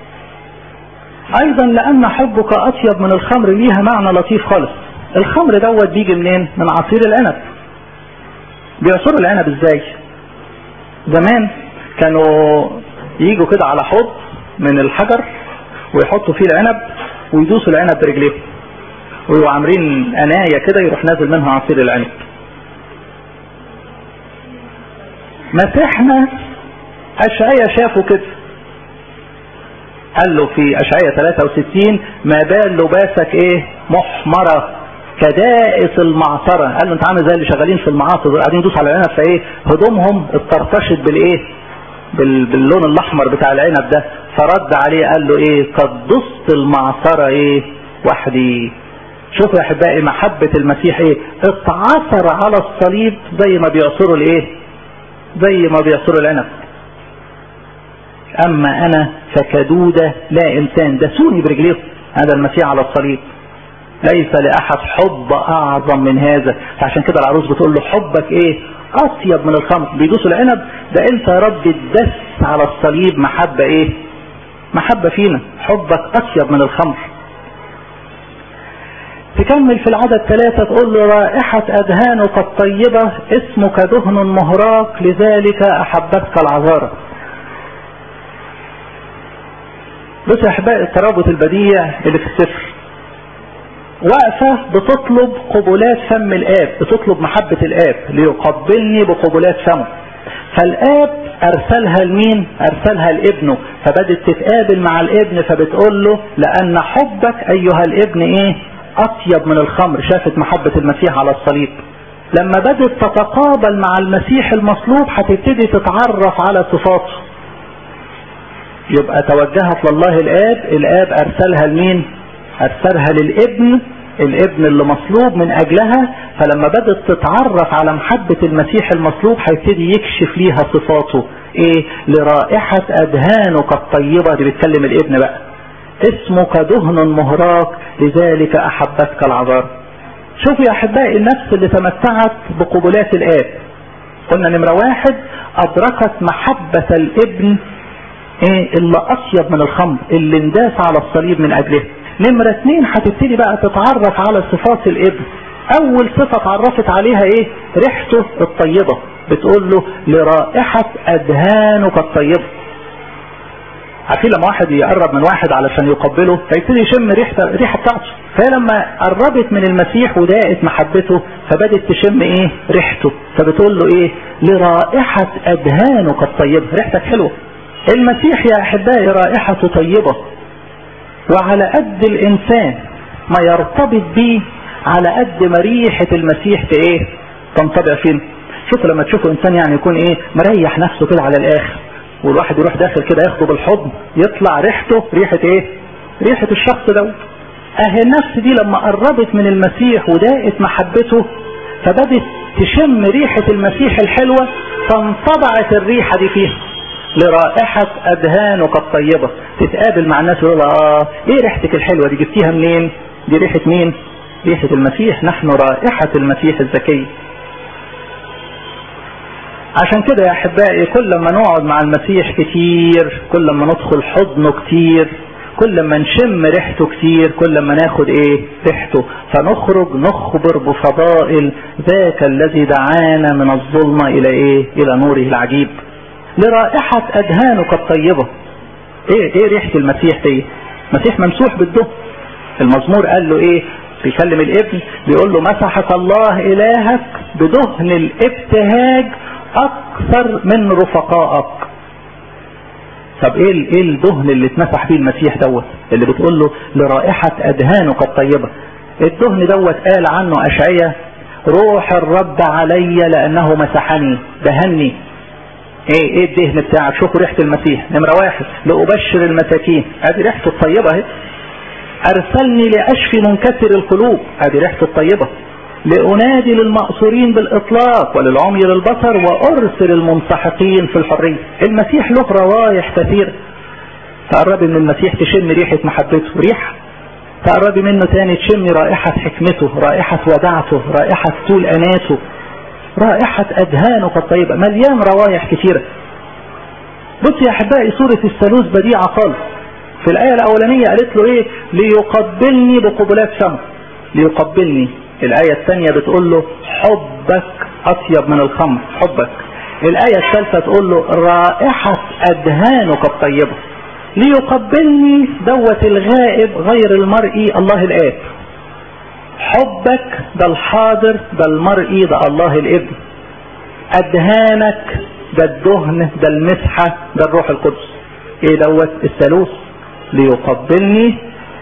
ايضا لان حبك اطيب من الخمر ليها معنى لطيف خالص الخمر دوت بيجي منين من عصير العنب بيعصروا العنب ازاي زمان كانوا يجوا كده على حوض من الحجر ويحطوا فيه العنب ويدوسوا العنب برجليهم ويبقوا عاملين انايه كده يروح نازل منها عصير العنب مسيحنا اشعيا شافوا كده قال له في اشعيا 63 ما بال لباسك ايه محمرة كدائس المعصرة قال له انت عامل زي اللي شغالين في المعاصر قاعدين يدوسوا على العنب فايه هدومهم اتطرطشت بالايه بال... باللون الاحمر بتاع العنب ده فرد عليه قال له ايه قد دست المعصرة ايه وحدي شوفوا يا احبائي محبة المسيح ايه اتعصر على الصليب زي ما بيعصروا الايه زي ما بيعصروا العنب اما انا فكدودة لا انسان دسوني برجليه هذا المسيح على الصليب ليس لاحد حب اعظم من هذا فعشان كده العروس بتقول له حبك ايه اطيب من الخمر بيدوسوا العنب ده انت يا رب اتدس على الصليب محبة ايه محبة فينا حبك اطيب من الخمر تكمل في العدد ثلاثة تقول له رائحة أدهانك الطيبة اسمك دهن مهراق لذلك أحبتك العذارة بص يا أحبائي الترابط البديع اللي في السفر واقفة بتطلب قبلات فم الآب بتطلب محبة الآب ليقبلني بقبلات فمه فالآب أرسلها لمين أرسلها لابنه فبدت تتقابل مع الابن فبتقول له لأن حبك أيها الابن إيه أطيب من الخمر شافت محبة المسيح على الصليب لما بدت تتقابل مع المسيح المصلوب هتبتدي تتعرف على صفاته يبقى توجهت لله الآب الآب أرسلها لمين أرسلها للابن الابن اللي مصلوب من أجلها فلما بدت تتعرف على محبة المسيح المصلوب هيبتدي يكشف ليها صفاته ايه لرائحة أدهانك الطيبة دي بيتكلم الابن بقى اسمك دهن مهراق لذلك أحبتك العذار شوفوا يا أحبائي النفس اللي تمتعت بقبلات الآب قلنا نمرة واحد ادركت محبة الابن ايه اللي اطيب من الخمر اللي انداس على الصليب من اجله نمرة اتنين هتبتدي بقى تتعرف على صفات الابن اول صفة اتعرفت عليها ايه ريحته الطيبة بتقول له لرائحة اذهانك الطيبة عارفين لما واحد يقرب من واحد علشان يقبله فيبتدي يشم ريحة الريحة بتاعته فهي لما قربت من المسيح وداقت محبته فبدت تشم ايه ريحته فبتقول له ايه لرائحة اذهانك الطيبة ريحتك حلوة المسيح يا احبائي رائحته طيبة وعلى قد الانسان ما يرتبط بيه على قد ما ريحة المسيح في ايه تنطبع فين شوفوا لما تشوفوا انسان يعني يكون ايه مريح نفسه كده على الاخر والواحد يروح داخل كده ياخده بالحضن يطلع ريحته ريحة ايه ريحة الشخص ده اهي النفس دي لما قربت من المسيح وداقت محبته فبدت تشم ريحة المسيح الحلوة فانطبعت الريحة دي فيها لرائحة اذهانك الطيبة تتقابل مع الناس يقول اه ايه ريحتك الحلوة دي جبتيها منين دي ريحة مين ريحة المسيح نحن رائحة المسيح الزكي عشان كده يا احبائي كل ما نقعد مع المسيح كتير كل ما ندخل حضنه كتير كل ما نشم ريحته كتير كل ما ناخد ايه ريحته فنخرج نخبر بفضائل ذاك الذي دعانا من الظلمة الى ايه الى نوره العجيب لرائحة اذهانك الطيبة ايه ايه ريحة المسيح دي المسيح ممسوح بالدهن المزمور قال له ايه بيكلم الابن بيقول له مسحك الله الهك بدهن الابتهاج اكثر من رفقائك طب ايه ايه الدهن اللي اتمسح فيه المسيح دوت اللي بتقول له لرائحة اذهانك الطيبة الدهن دوت قال عنه اشعية روح الرب علي لانه مسحني دهني ايه ايه الدهن بتاعك شوفوا ريحة المسيح نمرة واحد لأبشر المساكين ادي ريحته الطيبة اهي ارسلني لاشفي منكسر القلوب ادي ريحته الطيبة لأنادي للمأسورين بالإطلاق وللعمي للبصر وأرسل المنسحقين في الحرية المسيح له روايح كثير تقربي من المسيح تشم ريحة محبته ريحة تقربي منه تاني تشمي رائحة حكمته رائحة ودعته رائحة طول أناته رائحة أذهانه الطيبة مليان روايح كثيرة بص يا أحبائي سورة الثالوث بديعة خالص في الآية الأولانية قالت له إيه ليقبلني بقبلات فمه ليقبلني الآية الثانية بتقول له حبك أطيب من الخمر حبك الآية الثالثة تقول له رائحة أدهانك الطيبة ليقبلني دوت الغائب غير المرئي الله الآب حبك ده الحاضر ده المرئي ده الله الابن أدهانك ده الدهن ده المسحة ده الروح القدس ايه دوت الثالوث ليقبلني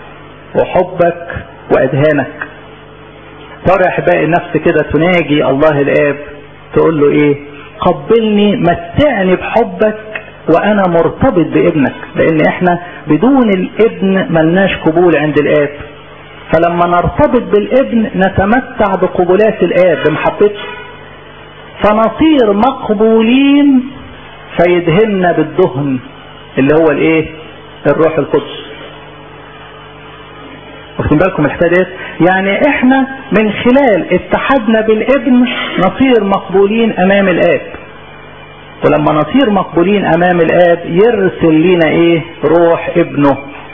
وحبك وأدهانك ترى يا احبائي النفس كده تناجي الله الاب تقول له ايه قبلني متعني بحبك وانا مرتبط بابنك لان احنا بدون الابن ملناش قبول عند الاب فلما نرتبط بالابن نتمتع بقبولات الاب بمحبته فنصير مقبولين فيدهمنا بالدهن اللي هو الايه الروح القدس واخدين بالكم الحكايه ديت يعني احنا من خلال اتحادنا بالابن نصير مقبولين امام الاب ولما نصير مقبولين امام الاب يرسل لنا ايه روح ابنه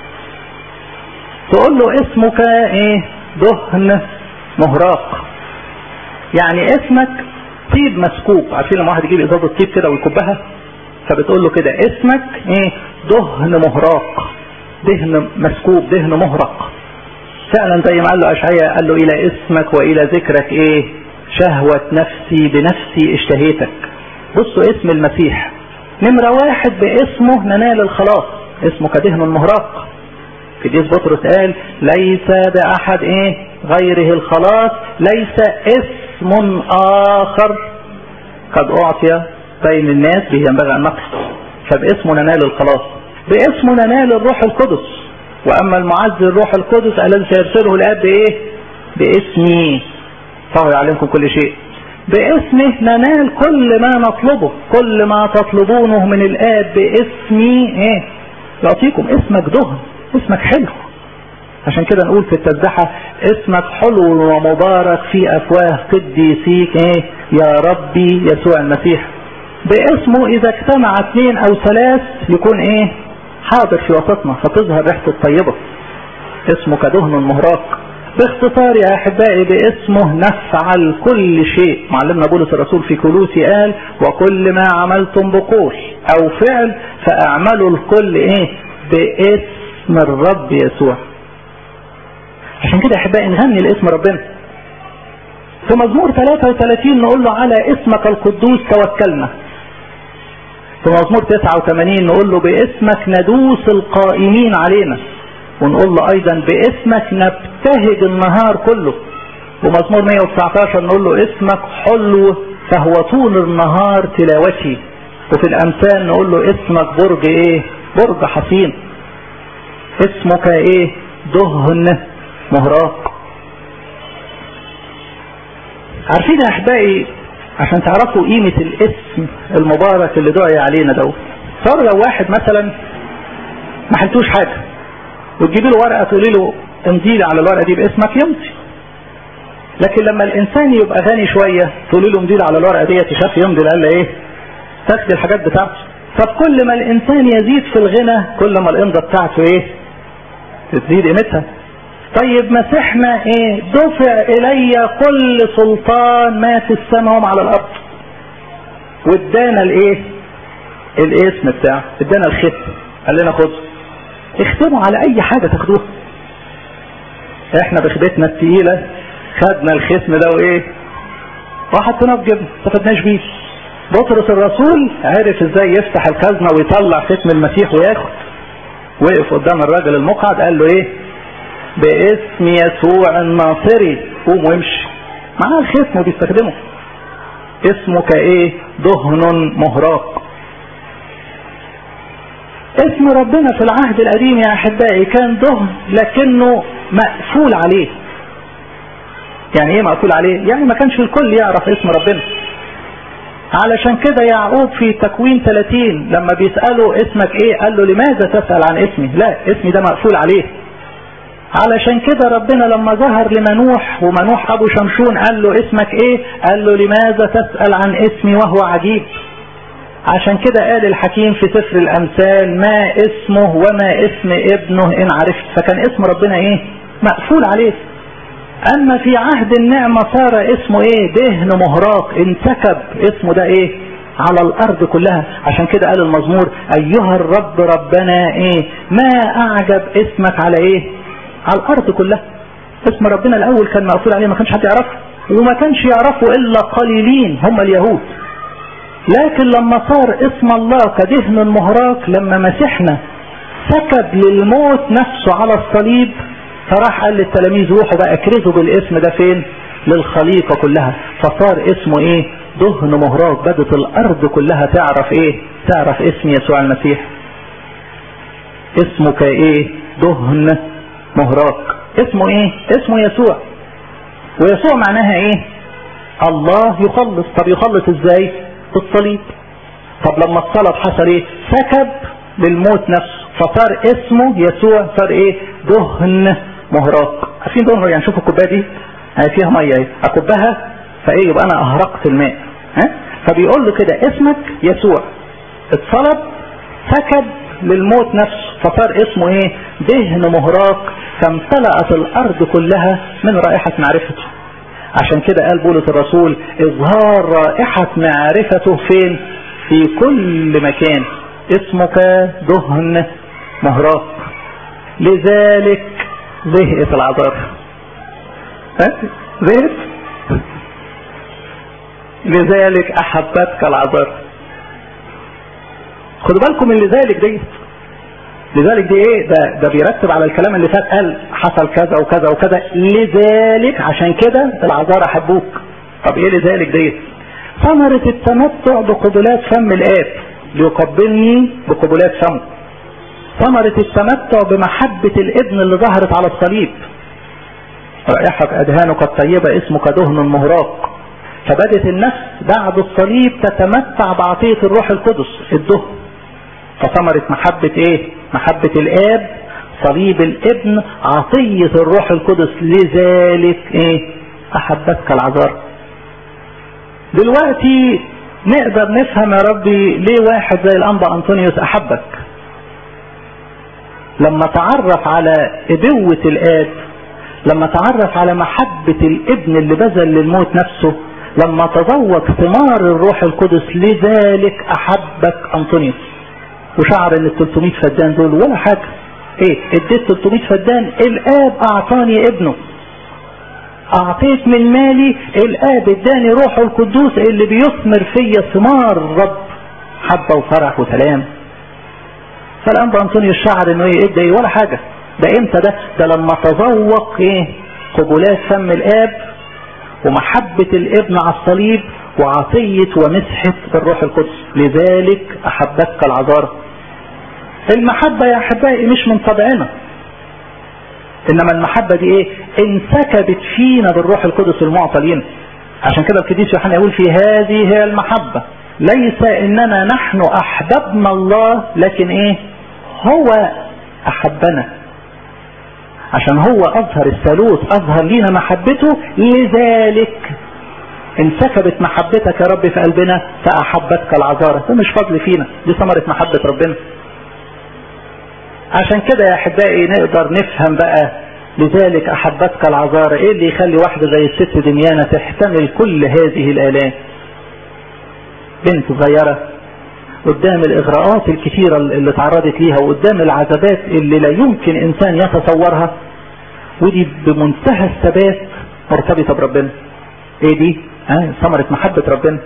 تقول له اسمك ايه دهن مهراق يعني اسمك طيب مسكوب عارفين لما واحد يجيب ازازه طيب كده ويكبها فبتقول له كده اسمك ايه دهن مهراق دهن مسكوب دهن مهرق فعلا زي ما قال له اشعياء قال له الى اسمك والى ذكرك ايه شهوة نفسي بنفسي اشتهيتك بصوا اسم المسيح نمرة واحد باسمه ننال الخلاص اسمه كدهن مهراق قديس بطرس قال ليس باحد ايه غيره الخلاص ليس اسم اخر قد اعطي بين الناس به ينبغي ان نقصد فباسمه ننال الخلاص باسمه ننال الروح القدس واما المعز الروح القدس الذي سيرسله الاب بايه باسمي فهو يعلمكم كل شيء باسمه ننال كل ما نطلبه كل ما تطلبونه من الاب باسمي ايه يعطيكم اسمك دهن اسمك حلو عشان كده نقول في التسبحة اسمك حلو ومبارك في افواه قديسيك ايه يا ربي يسوع المسيح باسمه اذا اجتمع اثنين او ثلاث يكون ايه حاضر في وسطنا فتظهر ريحته الطيبة اسمه كدهن مهراق باختصار يا احبائي باسمه نفعل كل شيء معلمنا بولس الرسول في كلوسي قال وكل ما عملتم بقول او فعل فاعملوا الكل ايه باسم الرب يسوع عشان كده يا احبائي نغني لاسم ربنا في مزمور 33 نقول له على اسمك القدوس توكلنا في مزمور 89 نقول له باسمك ندوس القائمين علينا ونقول له ايضا باسمك نبتهج النهار كله ومزمور 119 نقول له اسمك حلو فهو طول النهار تلاوتي وفي الامثال نقول له اسمك برج ايه برج حصين اسمك ايه دهن مهراق عارفين يا احبائي عشان تعرفوا قيمة الاسم المبارك اللي دعي علينا ده صار لو واحد مثلا ما حلتوش حاجة وتجيبي له ورقة تقولي له امضي لي على الورقة دي باسمك يمضي لكن لما الانسان يبقى غني شوية تقولي له امضي لي على الورقة دي تشاف يمضي قال ايه تاخدي الحاجات بتاعته طب كل ما الانسان يزيد في الغنى كل ما الامضة بتاعته ايه تزيد قيمتها طيب مسيحنا ايه دفع الي كل سلطان ما في السماء وما على الارض وادانا الايه الاسم بتاعه ادانا الختم قال لنا خد اختموا على اي حاجة تاخدوها احنا بخدتنا التقيلة خدنا الختم ده وايه وحطيناه في جبنا ما استفدناش بيه بطرس الرسول عرف ازاي يفتح الخزنة ويطلع ختم المسيح وياخد وقف قدام الراجل المقعد قال له ايه باسم يسوع الناصري قوم وامشي معاه الختم وبيستخدمه اسمك ايه دهن مهراق اسم ربنا في العهد القديم يا احبائي كان دهن لكنه مقفول عليه يعني ايه مقفول عليه يعني ما كانش الكل يعرف اسم ربنا علشان كده يعقوب في تكوين 30 لما بيسأله اسمك ايه قال له لماذا تسأل عن اسمي لا اسمي ده مقفول عليه علشان كده ربنا لما ظهر لمنوح ومنوح ابو شمشون قال له اسمك ايه قال له لماذا تسأل عن اسمي وهو عجيب عشان كده قال الحكيم في سفر الامثال ما اسمه وما اسم ابنه ان عرفت فكان اسم ربنا ايه مقفول عليه اما في عهد النعمة صار اسمه ايه دهن مهراق انسكب اسمه ده ايه على الارض كلها عشان كده قال المزمور ايها الرب ربنا ايه ما اعجب اسمك على ايه على الارض كلها اسم ربنا الاول كان مقفول عليه ما كانش حد يعرفه وما كانش يعرفه الا قليلين هم اليهود لكن لما صار اسم الله كدهن مهراق لما مسحنا سكب للموت نفسه على الصليب فراح قال للتلاميذ روحوا بقى اكرزوا بالاسم ده فين للخليقة كلها فصار اسمه ايه دهن مهراق بدت الارض كلها تعرف ايه تعرف اسم يسوع المسيح اسمك ايه دهن مهراق اسمه ايه اسمه يسوع ويسوع معناها ايه الله يخلص طب يخلص ازاي بالصليب طب لما الصلب حصل ايه سكب للموت نفسه فصار اسمه يسوع صار ايه دهن مهراق عارفين دهن يعني شوفوا الكوبايه دي يعني فيها ميه ايه اكبها فايه يبقى انا اهرقت الماء ها فبيقول له كده اسمك يسوع اتصلب سكب للموت نفسه فصار اسمه ايه دهن مهراق فامتلأت الارض كلها من رائحة معرفته عشان كده قال بولس الرسول اظهار رائحة معرفته فين في كل مكان اسمك دهن مهراق لذلك زهقت العذار زهقت لذلك احبتك العذار خدوا بالكم من لذلك دي لذلك دي ايه ده ده بيرتب على الكلام اللي فات قال حصل كذا وكذا وكذا لذلك عشان كده العذارى حبوك طب ايه لذلك دي ثمرة التمتع بقبلات فم الاب ليقبلني بقبلات فمه ثمرة التمتع بمحبة الابن اللي ظهرت على الصليب رائحة أدهانك الطيبة اسمك دهن مهراق فبدت النفس بعد الصليب تتمتع بعطية الروح القدس الدهن فثمرة محبة ايه محبة الاب صليب الابن عطية الروح القدس لذلك ايه احبتك العذار دلوقتي نقدر نفهم يا ربي ليه واحد زي الانبا انطونيوس احبك لما تعرف على ابوة الاب لما تعرف على محبة الابن اللي بذل للموت نفسه لما تذوق ثمار الروح القدس لذلك احبك انطونيوس وشعر ان ال 300 فدان دول ولا حاجة ايه اديت 300 فدان الاب اعطاني ابنه اعطيت من مالي الاب اداني روحه القدوس اللي بيثمر فيا ثمار الرب حبه وفرح وسلام فالانبا انطونيوس شعر انه ايه ادى ايه ولا حاجه ده امتى ده ده لما تذوق ايه قبلات فم الاب ومحبة الابن على الصليب وعطية ومسحة الروح القدس لذلك احبتك العذارة المحبة يا احبائي مش من طبعنا انما المحبة دي ايه انسكبت فينا بالروح القدس المعطى لينا عشان كده القديس يوحنا يقول في هذه هي المحبة ليس اننا نحن احببنا الله لكن ايه هو احبنا عشان هو اظهر الثالوث اظهر لينا محبته لذلك انسكبت محبتك يا رب في قلبنا فاحبتك العذارة ده مش فضل فينا دي ثمرة محبة ربنا عشان كده يا احبائي نقدر نفهم بقى لذلك احبتك العذارة ايه اللي يخلي واحدة زي الست دميانة تحتمل كل هذه الالام بنت صغيرة قدام الاغراءات الكثيرة اللي تعرضت ليها وقدام العذابات اللي لا يمكن انسان يتصورها ودي بمنتهى الثبات مرتبطة بربنا ايه دي اه ثمرة محبة ربنا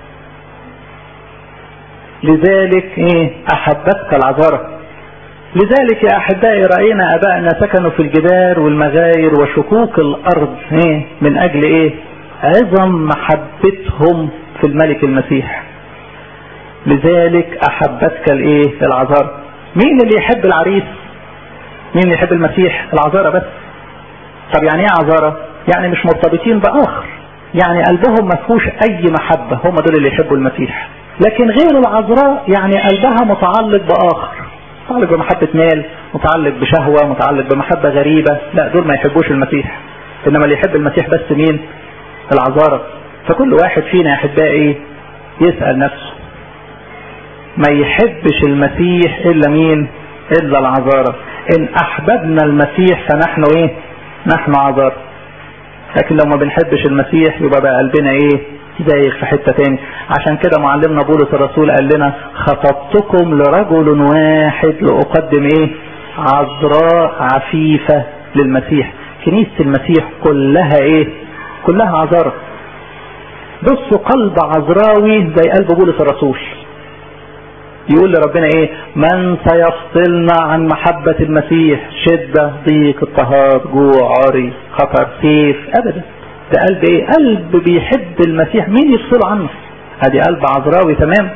لذلك ايه احبتك العذارة لذلك يا احبائي رأينا ابائنا سكنوا في الجبال والمغاير وشكوك الارض ايه من اجل ايه عظم محبتهم في الملك المسيح لذلك احبتك الايه العذارة مين اللي يحب العريس مين اللي يحب المسيح العذارة بس طب يعني ايه عذارة يعني مش مرتبطين باخر يعني قلبهم ما فيهوش اي محبة هم دول اللي يحبوا المسيح لكن غير العذراء يعني قلبها متعلق باخر متعلق بمحبة مال متعلق بشهوة متعلق بمحبة غريبة لا دول ما يحبوش المسيح انما اللي يحب المسيح بس مين العذارة فكل واحد فينا يا احبائي يسأل نفسه ما يحبش المسيح الا مين الا العذارة ان احببنا المسيح فنحن ايه نحن عذارة لكن لو ما بنحبش المسيح يبقى بقى قلبنا ايه دايخ في حتة تاني عشان كده معلمنا بولس الرسول قال لنا خطبتكم لرجل واحد لأقدم ايه عذراء عفيفة للمسيح كنيسة المسيح كلها ايه كلها عذارة بصوا قلب عذراوي زي قلب بولس الرسول يقول لربنا ايه من سيفصلنا عن محبة المسيح شدة ضيق اضطهاد جوع عري خطر سيف ابدا ده قلب ايه قلب بيحب المسيح مين يفصله عنه ادي قلب عذراوي تمام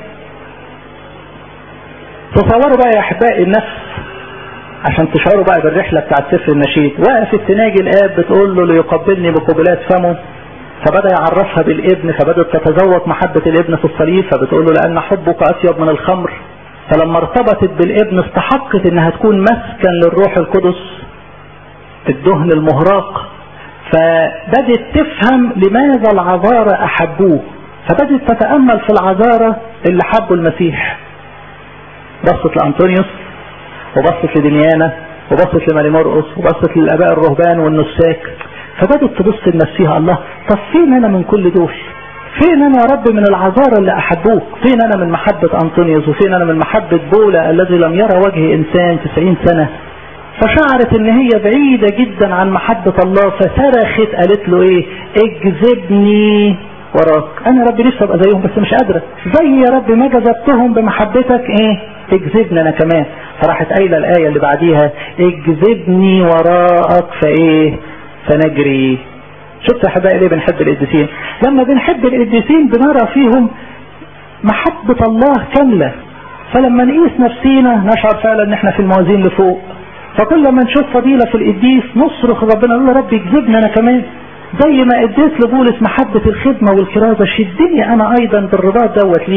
تصوروا بقى يا احبائي النفس عشان تشعروا بقى بالرحلة بتاعت سفر النشيد وقفت تناجي الاب بتقول له ليقبلني بقبلات فمه فبدأ يعرفها بالابن فبدأت تتذوق محبة الابن في الصليب فبتقول له لأن حبك أطيب من الخمر فلما ارتبطت بالابن استحقت انها تكون مسكن للروح القدس الدهن المهراق فبدت تفهم لماذا العذارى احبوه فبدت تتأمل في العذارى اللي حبوا المسيح بصت لأنطونيوس وبصت لدنيانا وبصت لماري مرقس وبصت للآباء الرهبان والنساك فبدت تبص لنفسها الله طب فين انا من كل دول فين انا يا رب من العذارى اللي احبوك فين انا من محبة انطونيوس وفين انا من محبة بولا الذي لم يرى وجه انسان تسعين سنة فشعرت ان هي بعيدة جدا عن محبة الله فصرخت قالت له ايه اجذبني وراك انا يا رب نفسي ابقى زيهم بس مش قادرة زي يا رب ما جذبتهم بمحبتك ايه اجذبني انا كمان فراحت قايلة الاية اللي بعديها اجذبني وراءك فايه فنجري شفت يا حبايبي ليه بنحب القديسين لما بنحب القديسين بنرى فيهم محبة الله كاملة فلما نقيس نفسينا نشعر فعلا ان احنا في الموازين لفوق فكل ما نشوف فضيلة في القديس نصرخ ربنا نقول يا رب يجذبنا انا كمان زي ما اديت لبولس محبة الخدمة والكرازة شدني انا ايضا بالرباط دوت ليك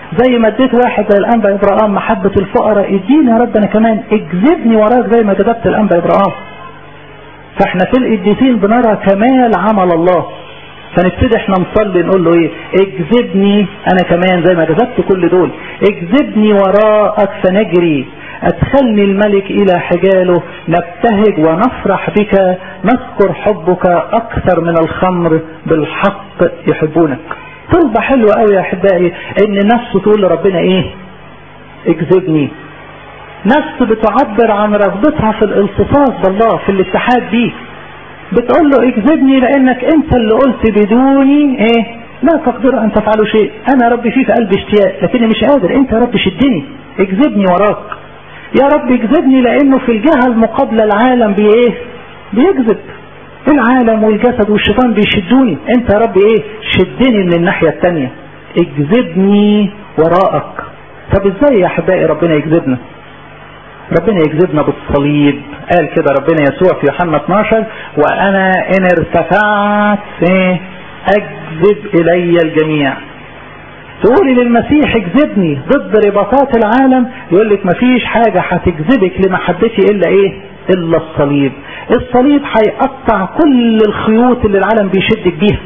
زي ما اديت واحد زي الانبا ابراهام محبة الفقراء اديني يا رب انا كمان اجذبني وراك زي ما جذبت الانبا ابراهام فاحنا في القديسين بنرى كمال عمل الله فنبتدي احنا نصلي نقول له ايه اجذبني انا كمان زي ما جذبت كل دول اجذبني وراءك فنجري ادخلني الملك الى حجاله نبتهج ونفرح بك نذكر حبك اكثر من الخمر بالحق يحبونك طلبة حلوة قوي يا احبائي ان نفس تقول لربنا ايه اجذبني نفس بتعبر عن رغبتها في الالتصاق بالله في الاتحاد بيه بتقول له اجذبني لانك انت اللي قلت بدوني ايه لا تقدر ان تفعلوا شيء انا ربي في في قلبي اشتياق لكني مش قادر انت يا رب شدني اجذبني وراك يا رب اجذبني لانه في الجهة المقابلة العالم بايه بيجذب العالم والجسد والشيطان بيشدوني انت يا رب ايه شدني من الناحية التانية اجذبني وراءك طب ازاي يا احبائي ربنا يجذبنا ربنا يجذبنا بالصليب قال كده ربنا يسوع في يوحنا 12 وانا ان ارتفعت ايه اجذب الي الجميع تقولي للمسيح اجذبني ضد رباطات العالم يقول لك مفيش حاجة هتجذبك لمحبتي الا ايه الا الصليب الصليب هيقطع كل الخيوط اللي العالم بيشدك بيها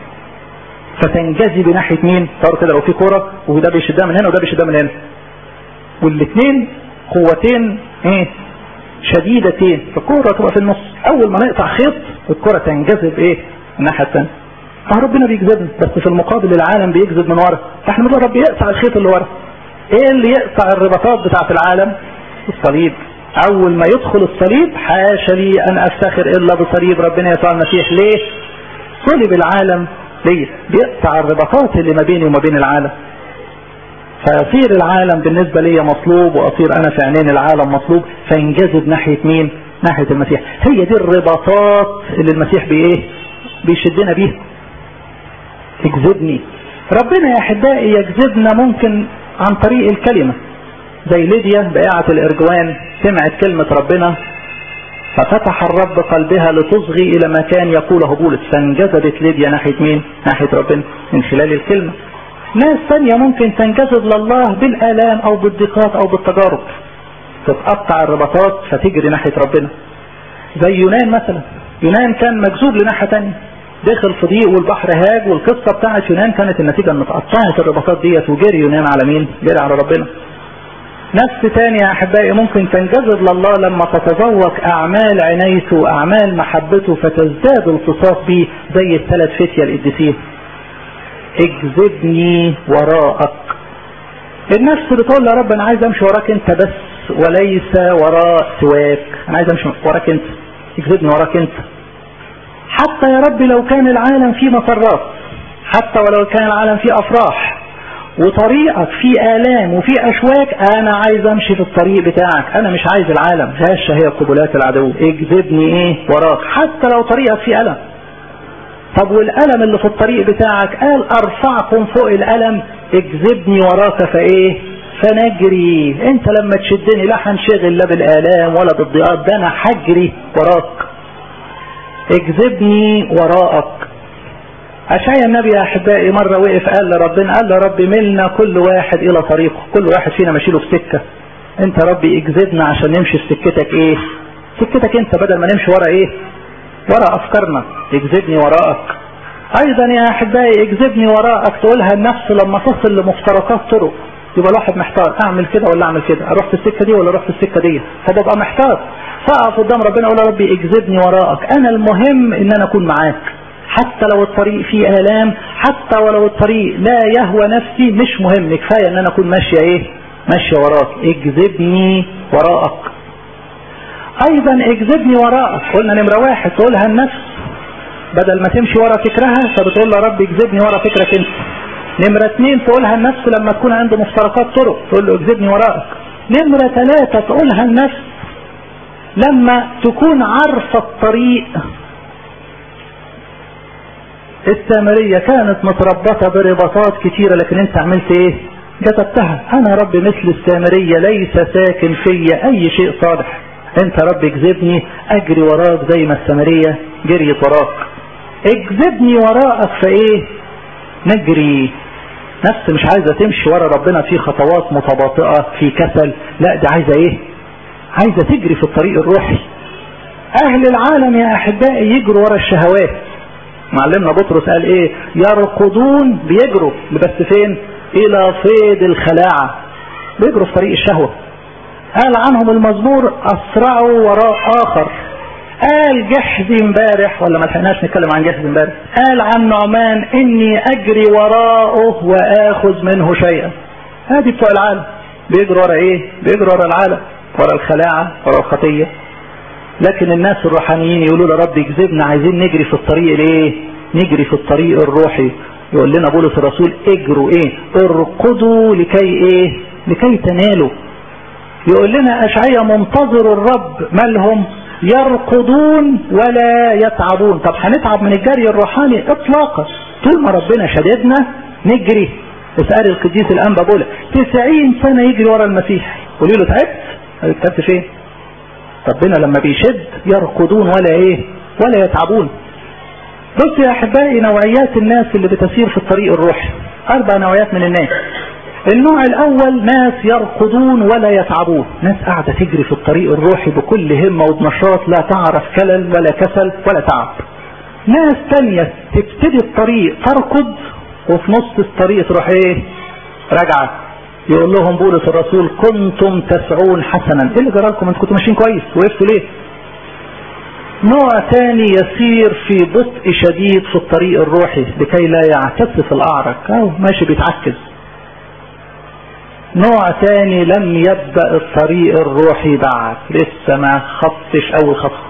فتنجذبي ناحية مين صار كده لو في كورة وده بيشدها من هنا وده بيشدها من هنا والاثنين قوتين ايه شديدتين فالكورة تبقى في النص اول ما نقطع خيط الكرة تنجذب ايه الناحية الثانية فربنا بيجذبنا بس في المقابل العالم بيجذب من ورا فاحنا بنقول رب يقطع الخيط اللي ورا ايه اللي يقطع الرباطات بتاعت العالم الصليب اول ما يدخل الصليب حاشا لي ان افتخر الا بصليب ربنا يسوع المسيح ليه صلب العالم ليه بيقطع الرباطات اللي ما بيني وما بين العالم فيصير العالم بالنسبة لي مطلوب واصير انا في عينين العالم مطلوب فينجذب ناحية مين ناحية المسيح هي دي الرباطات اللي المسيح بايه بيشدنا بيها اجذبني ربنا يا احبائي يجذبنا ممكن عن طريق الكلمة زي ليديا بائعة الارجوان سمعت كلمة ربنا ففتح الرب قلبها لتصغي الى ما كان يقوله بولس فانجذبت ليديا ناحية مين ناحية ربنا من خلال الكلمة ناس ثانية ممكن تنجذب لله بالآلام او بالضيقات او بالتجارب تتقطع الرباطات فتجري ناحية ربنا زي يونان مثلا يونان كان مجذوب لناحية ثانيه دخل في ضيق والبحر هاج والقصة بتاعت يونان كانت النتيجة ان اتقطعت الرباطات ديت وجري يونان على مين جري على ربنا نفس تاني يا احبائي ممكن تنجذب لله لما تتذوق اعمال عنايته واعمال محبته فتزداد التصاق بيه زي الثلاث فتية القديسين اجذبني وراءك النفس بتقول يا رب انا عايز امشي وراك انت بس وليس وراء سواك انا عايز امشي وراك انت اجذبني وراك انت حتى يا رب لو كان العالم فيه مسرات حتى ولو كان العالم فيه افراح وطريقك فيه الام وفيه اشواك انا عايز امشي في الطريق بتاعك انا مش عايز العالم هشه هي قبلات العدو اجذبني ايه وراك حتى لو طريقك فيه الم طب والالم اللي في الطريق بتاعك قال ارفعكم فوق الالم اجذبني وراك فايه فنجري انت لما تشدني لا هنشغل لا بالالام ولا بالضيقات ده انا هجري وراك اجذبني وراءك أشعيا النبي يا أحبائي مرة وقف قال لربنا قال له ربي ملنا كل واحد إلى طريقه كل واحد فينا ماشيله في سكة أنت ربي اجذبنا عشان نمشي في سكتك إيه سكتك أنت بدل ما نمشي ورا إيه ورا أفكارنا اجذبني وراءك أيضا يا أحبائي اجذبني وراءك تقولها النفس لما تصل لمفترقات طرق يبقى الواحد محتار اعمل كده ولا اعمل كده اروح في السكه دي ولا اروح في السكه دي فببقى محتار فاقف قدام ربنا اقول يا ربي اجذبني وراءك انا المهم ان انا اكون معاك حتى لو الطريق فيه الام حتى ولو الطريق لا يهوى نفسي مش مهم كفايه ان انا اكون ماشيه ايه ماشيه وراك اجذبني وراءك ايضا اجذبني وراءك قلنا نمره واحد تقولها النفس بدل ما تمشي ورا فكرها فبتقول يا رب اجذبني ورا فكرك انت نمرة اثنين تقولها النفس لما تكون عنده مفترقات طرق تقول له اجذبني وراءك نمرة ثلاثة تقولها النفس لما تكون عارفة الطريق السامرية كانت متربطة برباطات كتيرة لكن انت عملت ايه جذبتها انا رب مثل السامرية ليس ساكن فيا اي شيء صالح انت رب اجذبني اجري وراك زي ما السامرية جريت وراك اجذبني وراءك فايه نجري نفس مش عايزة تمشي ورا ربنا في خطوات متباطئة في كسل لا دي عايزة ايه عايزة تجري في الطريق الروحي اهل العالم يا احبائي يجروا ورا الشهوات معلمنا بطرس قال ايه يرقدون بيجروا بس فين الى صيد الخلاعة بيجروا في طريق الشهوة قال عنهم المزمور اسرعوا وراء اخر قال جحدي امبارح ولا ما لحقناش نتكلم عن جحدي امبارح قال عن نعمان اني اجري وراءه واخذ منه شيئا هذه بتوع العالم بيجروا ورا ايه بيجروا ورا العالم ورا الخلاعة ورا الخطية لكن الناس الروحانيين يقولوا له رب اجذبنا عايزين نجري في الطريق الايه نجري في الطريق الروحي يقول لنا بولس الرسول اجروا ايه ارقدوا لكي ايه لكي تنالوا يقول لنا اشعياء منتظر الرب مالهم يرقدون ولا يتعبون طب هنتعب من الجري الروحاني اطلاقا طول ما ربنا شددنا نجري اسأل القديس الانبا بولا 90 سنة يجري ورا المسيح قولي له تعبت تعبت فين ربنا لما بيشد يرقدون ولا ايه ولا يتعبون بص يا احبائي نوعيات الناس اللي بتسير في الطريق الروحي اربع نوعيات من الناس النوع الاول ناس يرقدون ولا يتعبون ناس قاعدة تجري في الطريق الروحي بكل همة وبنشاط لا تعرف كلل ولا كسل ولا تعب ناس تانية تبتدي الطريق تركض وفي نص الطريق تروح ايه راجعة يقول لهم بولس الرسول كنتم تسعون حسنا ايه اللي جرالكم انتوا كنتوا ماشيين كويس وقفتوا ليه نوع ثاني يسير في بطء شديد في الطريق الروحي لكي لا يعتس في الاعرج او ماشي بيتعكز نوع ثاني لم يبدأ الطريق الروحي بعد لسه ما خطش اول خطوة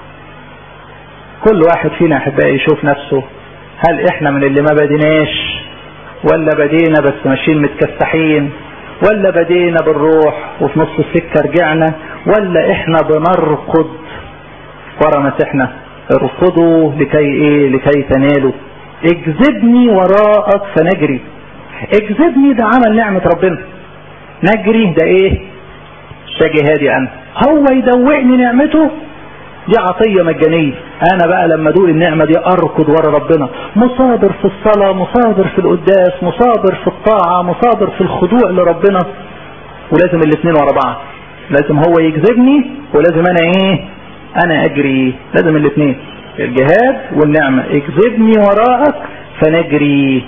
كل واحد فينا احبائي يشوف نفسه هل احنا من اللي ما بديناش ولا بدينا بس ماشيين متكسحين ولا بدينا بالروح وفي نص السكة رجعنا ولا احنا بنرقد ورا مسيحنا ارقدوا لكي ايه لكي تنالوا اجذبني وراءك فنجري اجذبني ده عمل نعمة ربنا نجري ده ايه ده جهادي انا هو يدوقني نعمته دي عطية مجانية انا بقى لما ادوق النعمة دي اركض ورا ربنا مصابر في الصلاة مصابر في القداس مصابر في الطاعة مصابر في الخضوع لربنا ولازم الاثنين ورا بعض لازم هو يجذبني ولازم انا ايه انا اجري لازم الاثنين الجهاد والنعمة اجذبني وراءك فنجري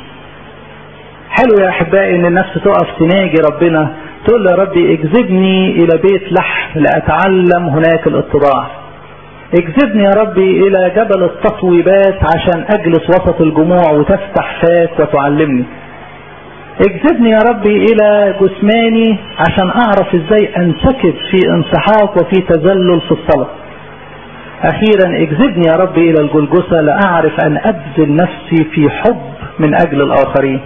حلو يا احبائي ان النفس تقف تناجي ربنا تقول يا ربي اجذبني الى بيت لحم لاتعلم هناك الاتباع اجذبني يا ربي الى جبل التطويبات عشان اجلس وسط الجموع وتفتح فاك وتعلمني اجذبني يا ربي الى جثماني عشان اعرف ازاي انسكب في انسحاق وفي تذلل في الصلاة اخيرا اجذبني يا ربي الى الجلجسة لاعرف ان ابذل نفسي في حب من اجل الاخرين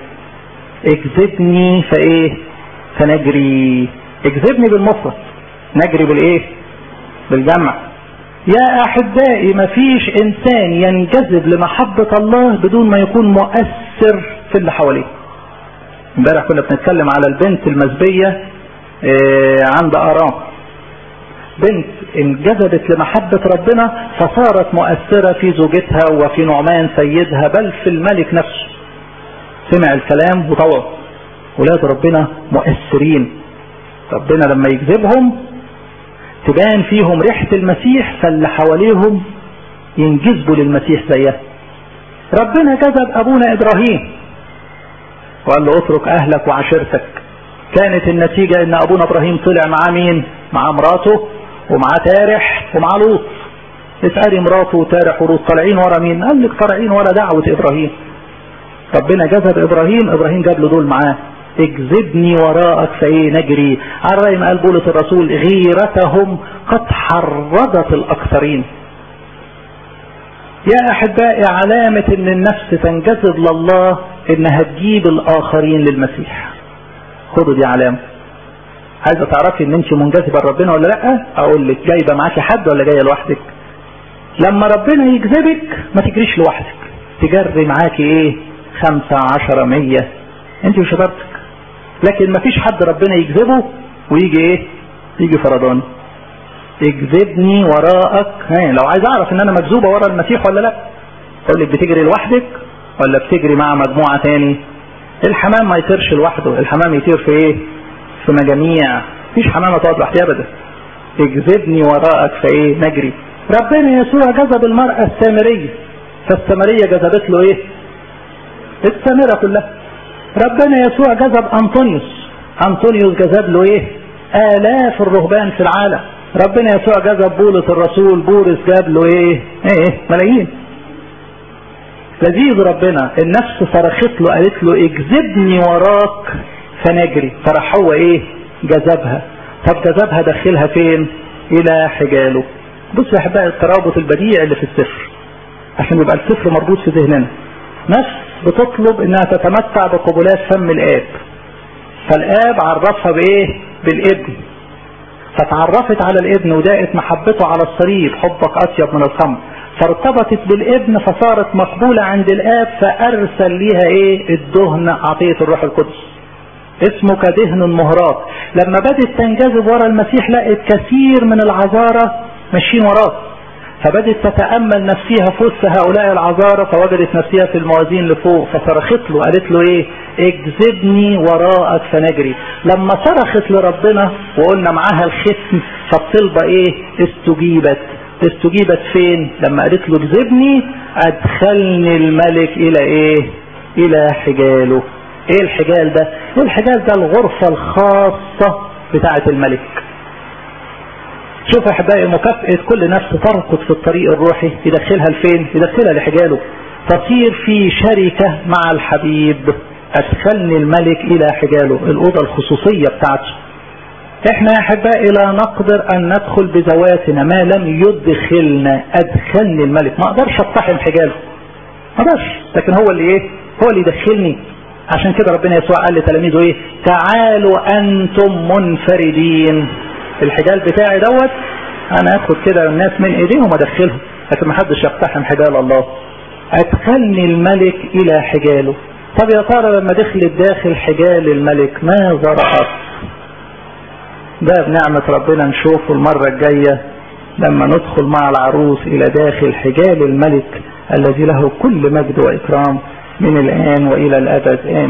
اجذبني فايه فنجري اجذبني بالمفرد نجري بالايه بالجمع يا احبائي مفيش انسان ينجذب لمحبة الله بدون ما يكون مؤثر في اللي حواليه امبارح كنا بنتكلم على البنت المزبية اه عند ارام بنت انجذبت لمحبة ربنا فصارت مؤثرة في زوجتها وفي نعمان سيدها بل في الملك نفسه سمع الكلام وطوع ولاد ربنا مؤثرين ربنا لما يجذبهم تبان فيهم ريحة المسيح فاللي حواليهم ينجذبوا للمسيح زيه ربنا جذب ابونا ابراهيم وقال له اترك اهلك وعشيرتك كانت النتيجة ان ابونا ابراهيم طلع مع مين مع مراته ومع تارح ومع لوط اسألي مراته وتارح ولوط طالعين ورا مين قال لك طالعين ورا دعوة ابراهيم ربنا جذب ابراهيم ابراهيم جاب له دول معاه اجذبني وراءك فايه نجري على رأي ما قال بولس الرسول غيرتهم قد حرضت الاكثرين يا احبائي علامة ان النفس تنجذب لله انها تجيب الاخرين للمسيح خدوا دي علامة عايزة تعرفي ان انت منجذبة لربنا ولا لا اقول لك جايبة معاكي حد ولا جاية لوحدك لما ربنا يجذبك ما تجريش لوحدك تجري معاكي ايه خمسة عشرة مية انت وشطارتك لكن ما فيش حد ربنا يجذبه ويجي ايه يجي فرداني اجذبني وراءك ها لو عايز اعرف ان انا مجذوبة ورا المسيح ولا لا اقول لك بتجري لوحدك ولا بتجري مع مجموعة تاني الحمام ما يطيرش لوحده الحمام يطير في ايه في مجاميع مفيش حمامه تقعد لوحدها ابدا اجذبني وراءك فايه نجري ربنا يسوع جذب المرأة السامرية فالسامرية جذبت له ايه السامرة كلها ربنا يسوع جذب انطونيوس انطونيوس جذب له ايه الاف الرهبان في العالم ربنا يسوع جذب بولس الرسول بولس جاب له ايه ايه ملايين لذيذ ربنا النفس صرخت له قالت له اجذبني وراك فنجري فراح هو ايه جذبها طب جذبها دخلها فين الى حجاله بصوا يا احبائي الترابط البديع اللي في السفر عشان يبقى السفر مربوط في ذهننا نفس بتطلب انها تتمتع بقبلات فم الاب فالاب عرفها بايه بالابن فتعرفت على الابن وداءت محبته على الصليب حبك اطيب من الخمر فارتبطت بالابن فصارت مقبولة عند الاب فارسل ليها ايه الدهن عطية الروح القدس اسمه كدهن مهراق لما بدت تنجذب ورا المسيح لقت كثير من العذارة ماشيين وراه فبدت تتأمل نفسها في وسط هؤلاء العذارة فوجدت نفسها في الموازين لفوق فصرخت له قالت له ايه اجذبني وراءك فنجري لما صرخت لربنا وقلنا معاها الختم فالطلبة ايه استجيبت استجيبت فين لما قالت له اجذبني ادخلني الملك الى ايه الى حجاله ايه الحجال ده ايه الحجال ده الغرفة الخاصة بتاعة الملك شوف احبائي مكافأة كل نفس تركض في الطريق الروحي يدخلها لفين يدخلها لحجاله تصير في شركة مع الحبيب ادخلني الملك الى حجاله الاوضة الخصوصية بتاعته احنا يا احبائي لا نقدر ان ندخل بذواتنا ما لم يدخلنا ادخلني الملك ما اقدرش اقتحم حجاله ما اقدرش لكن هو اللي ايه هو اللي يدخلني عشان كده ربنا يسوع قال لتلاميذه ايه تعالوا انتم منفردين الحجال بتاعي دوت انا اخد كده الناس من ايديهم وادخلهم لكن ما حدش يقتحم حجال الله ادخلني الملك الى حجاله طب يا ترى لما دخلت داخل حجال الملك ماذا رأت ده بنعمة ربنا نشوفه المرة الجاية لما ندخل مع العروس الى داخل حجال الملك الذي له كل مجد واكرام من الان والى الابد امين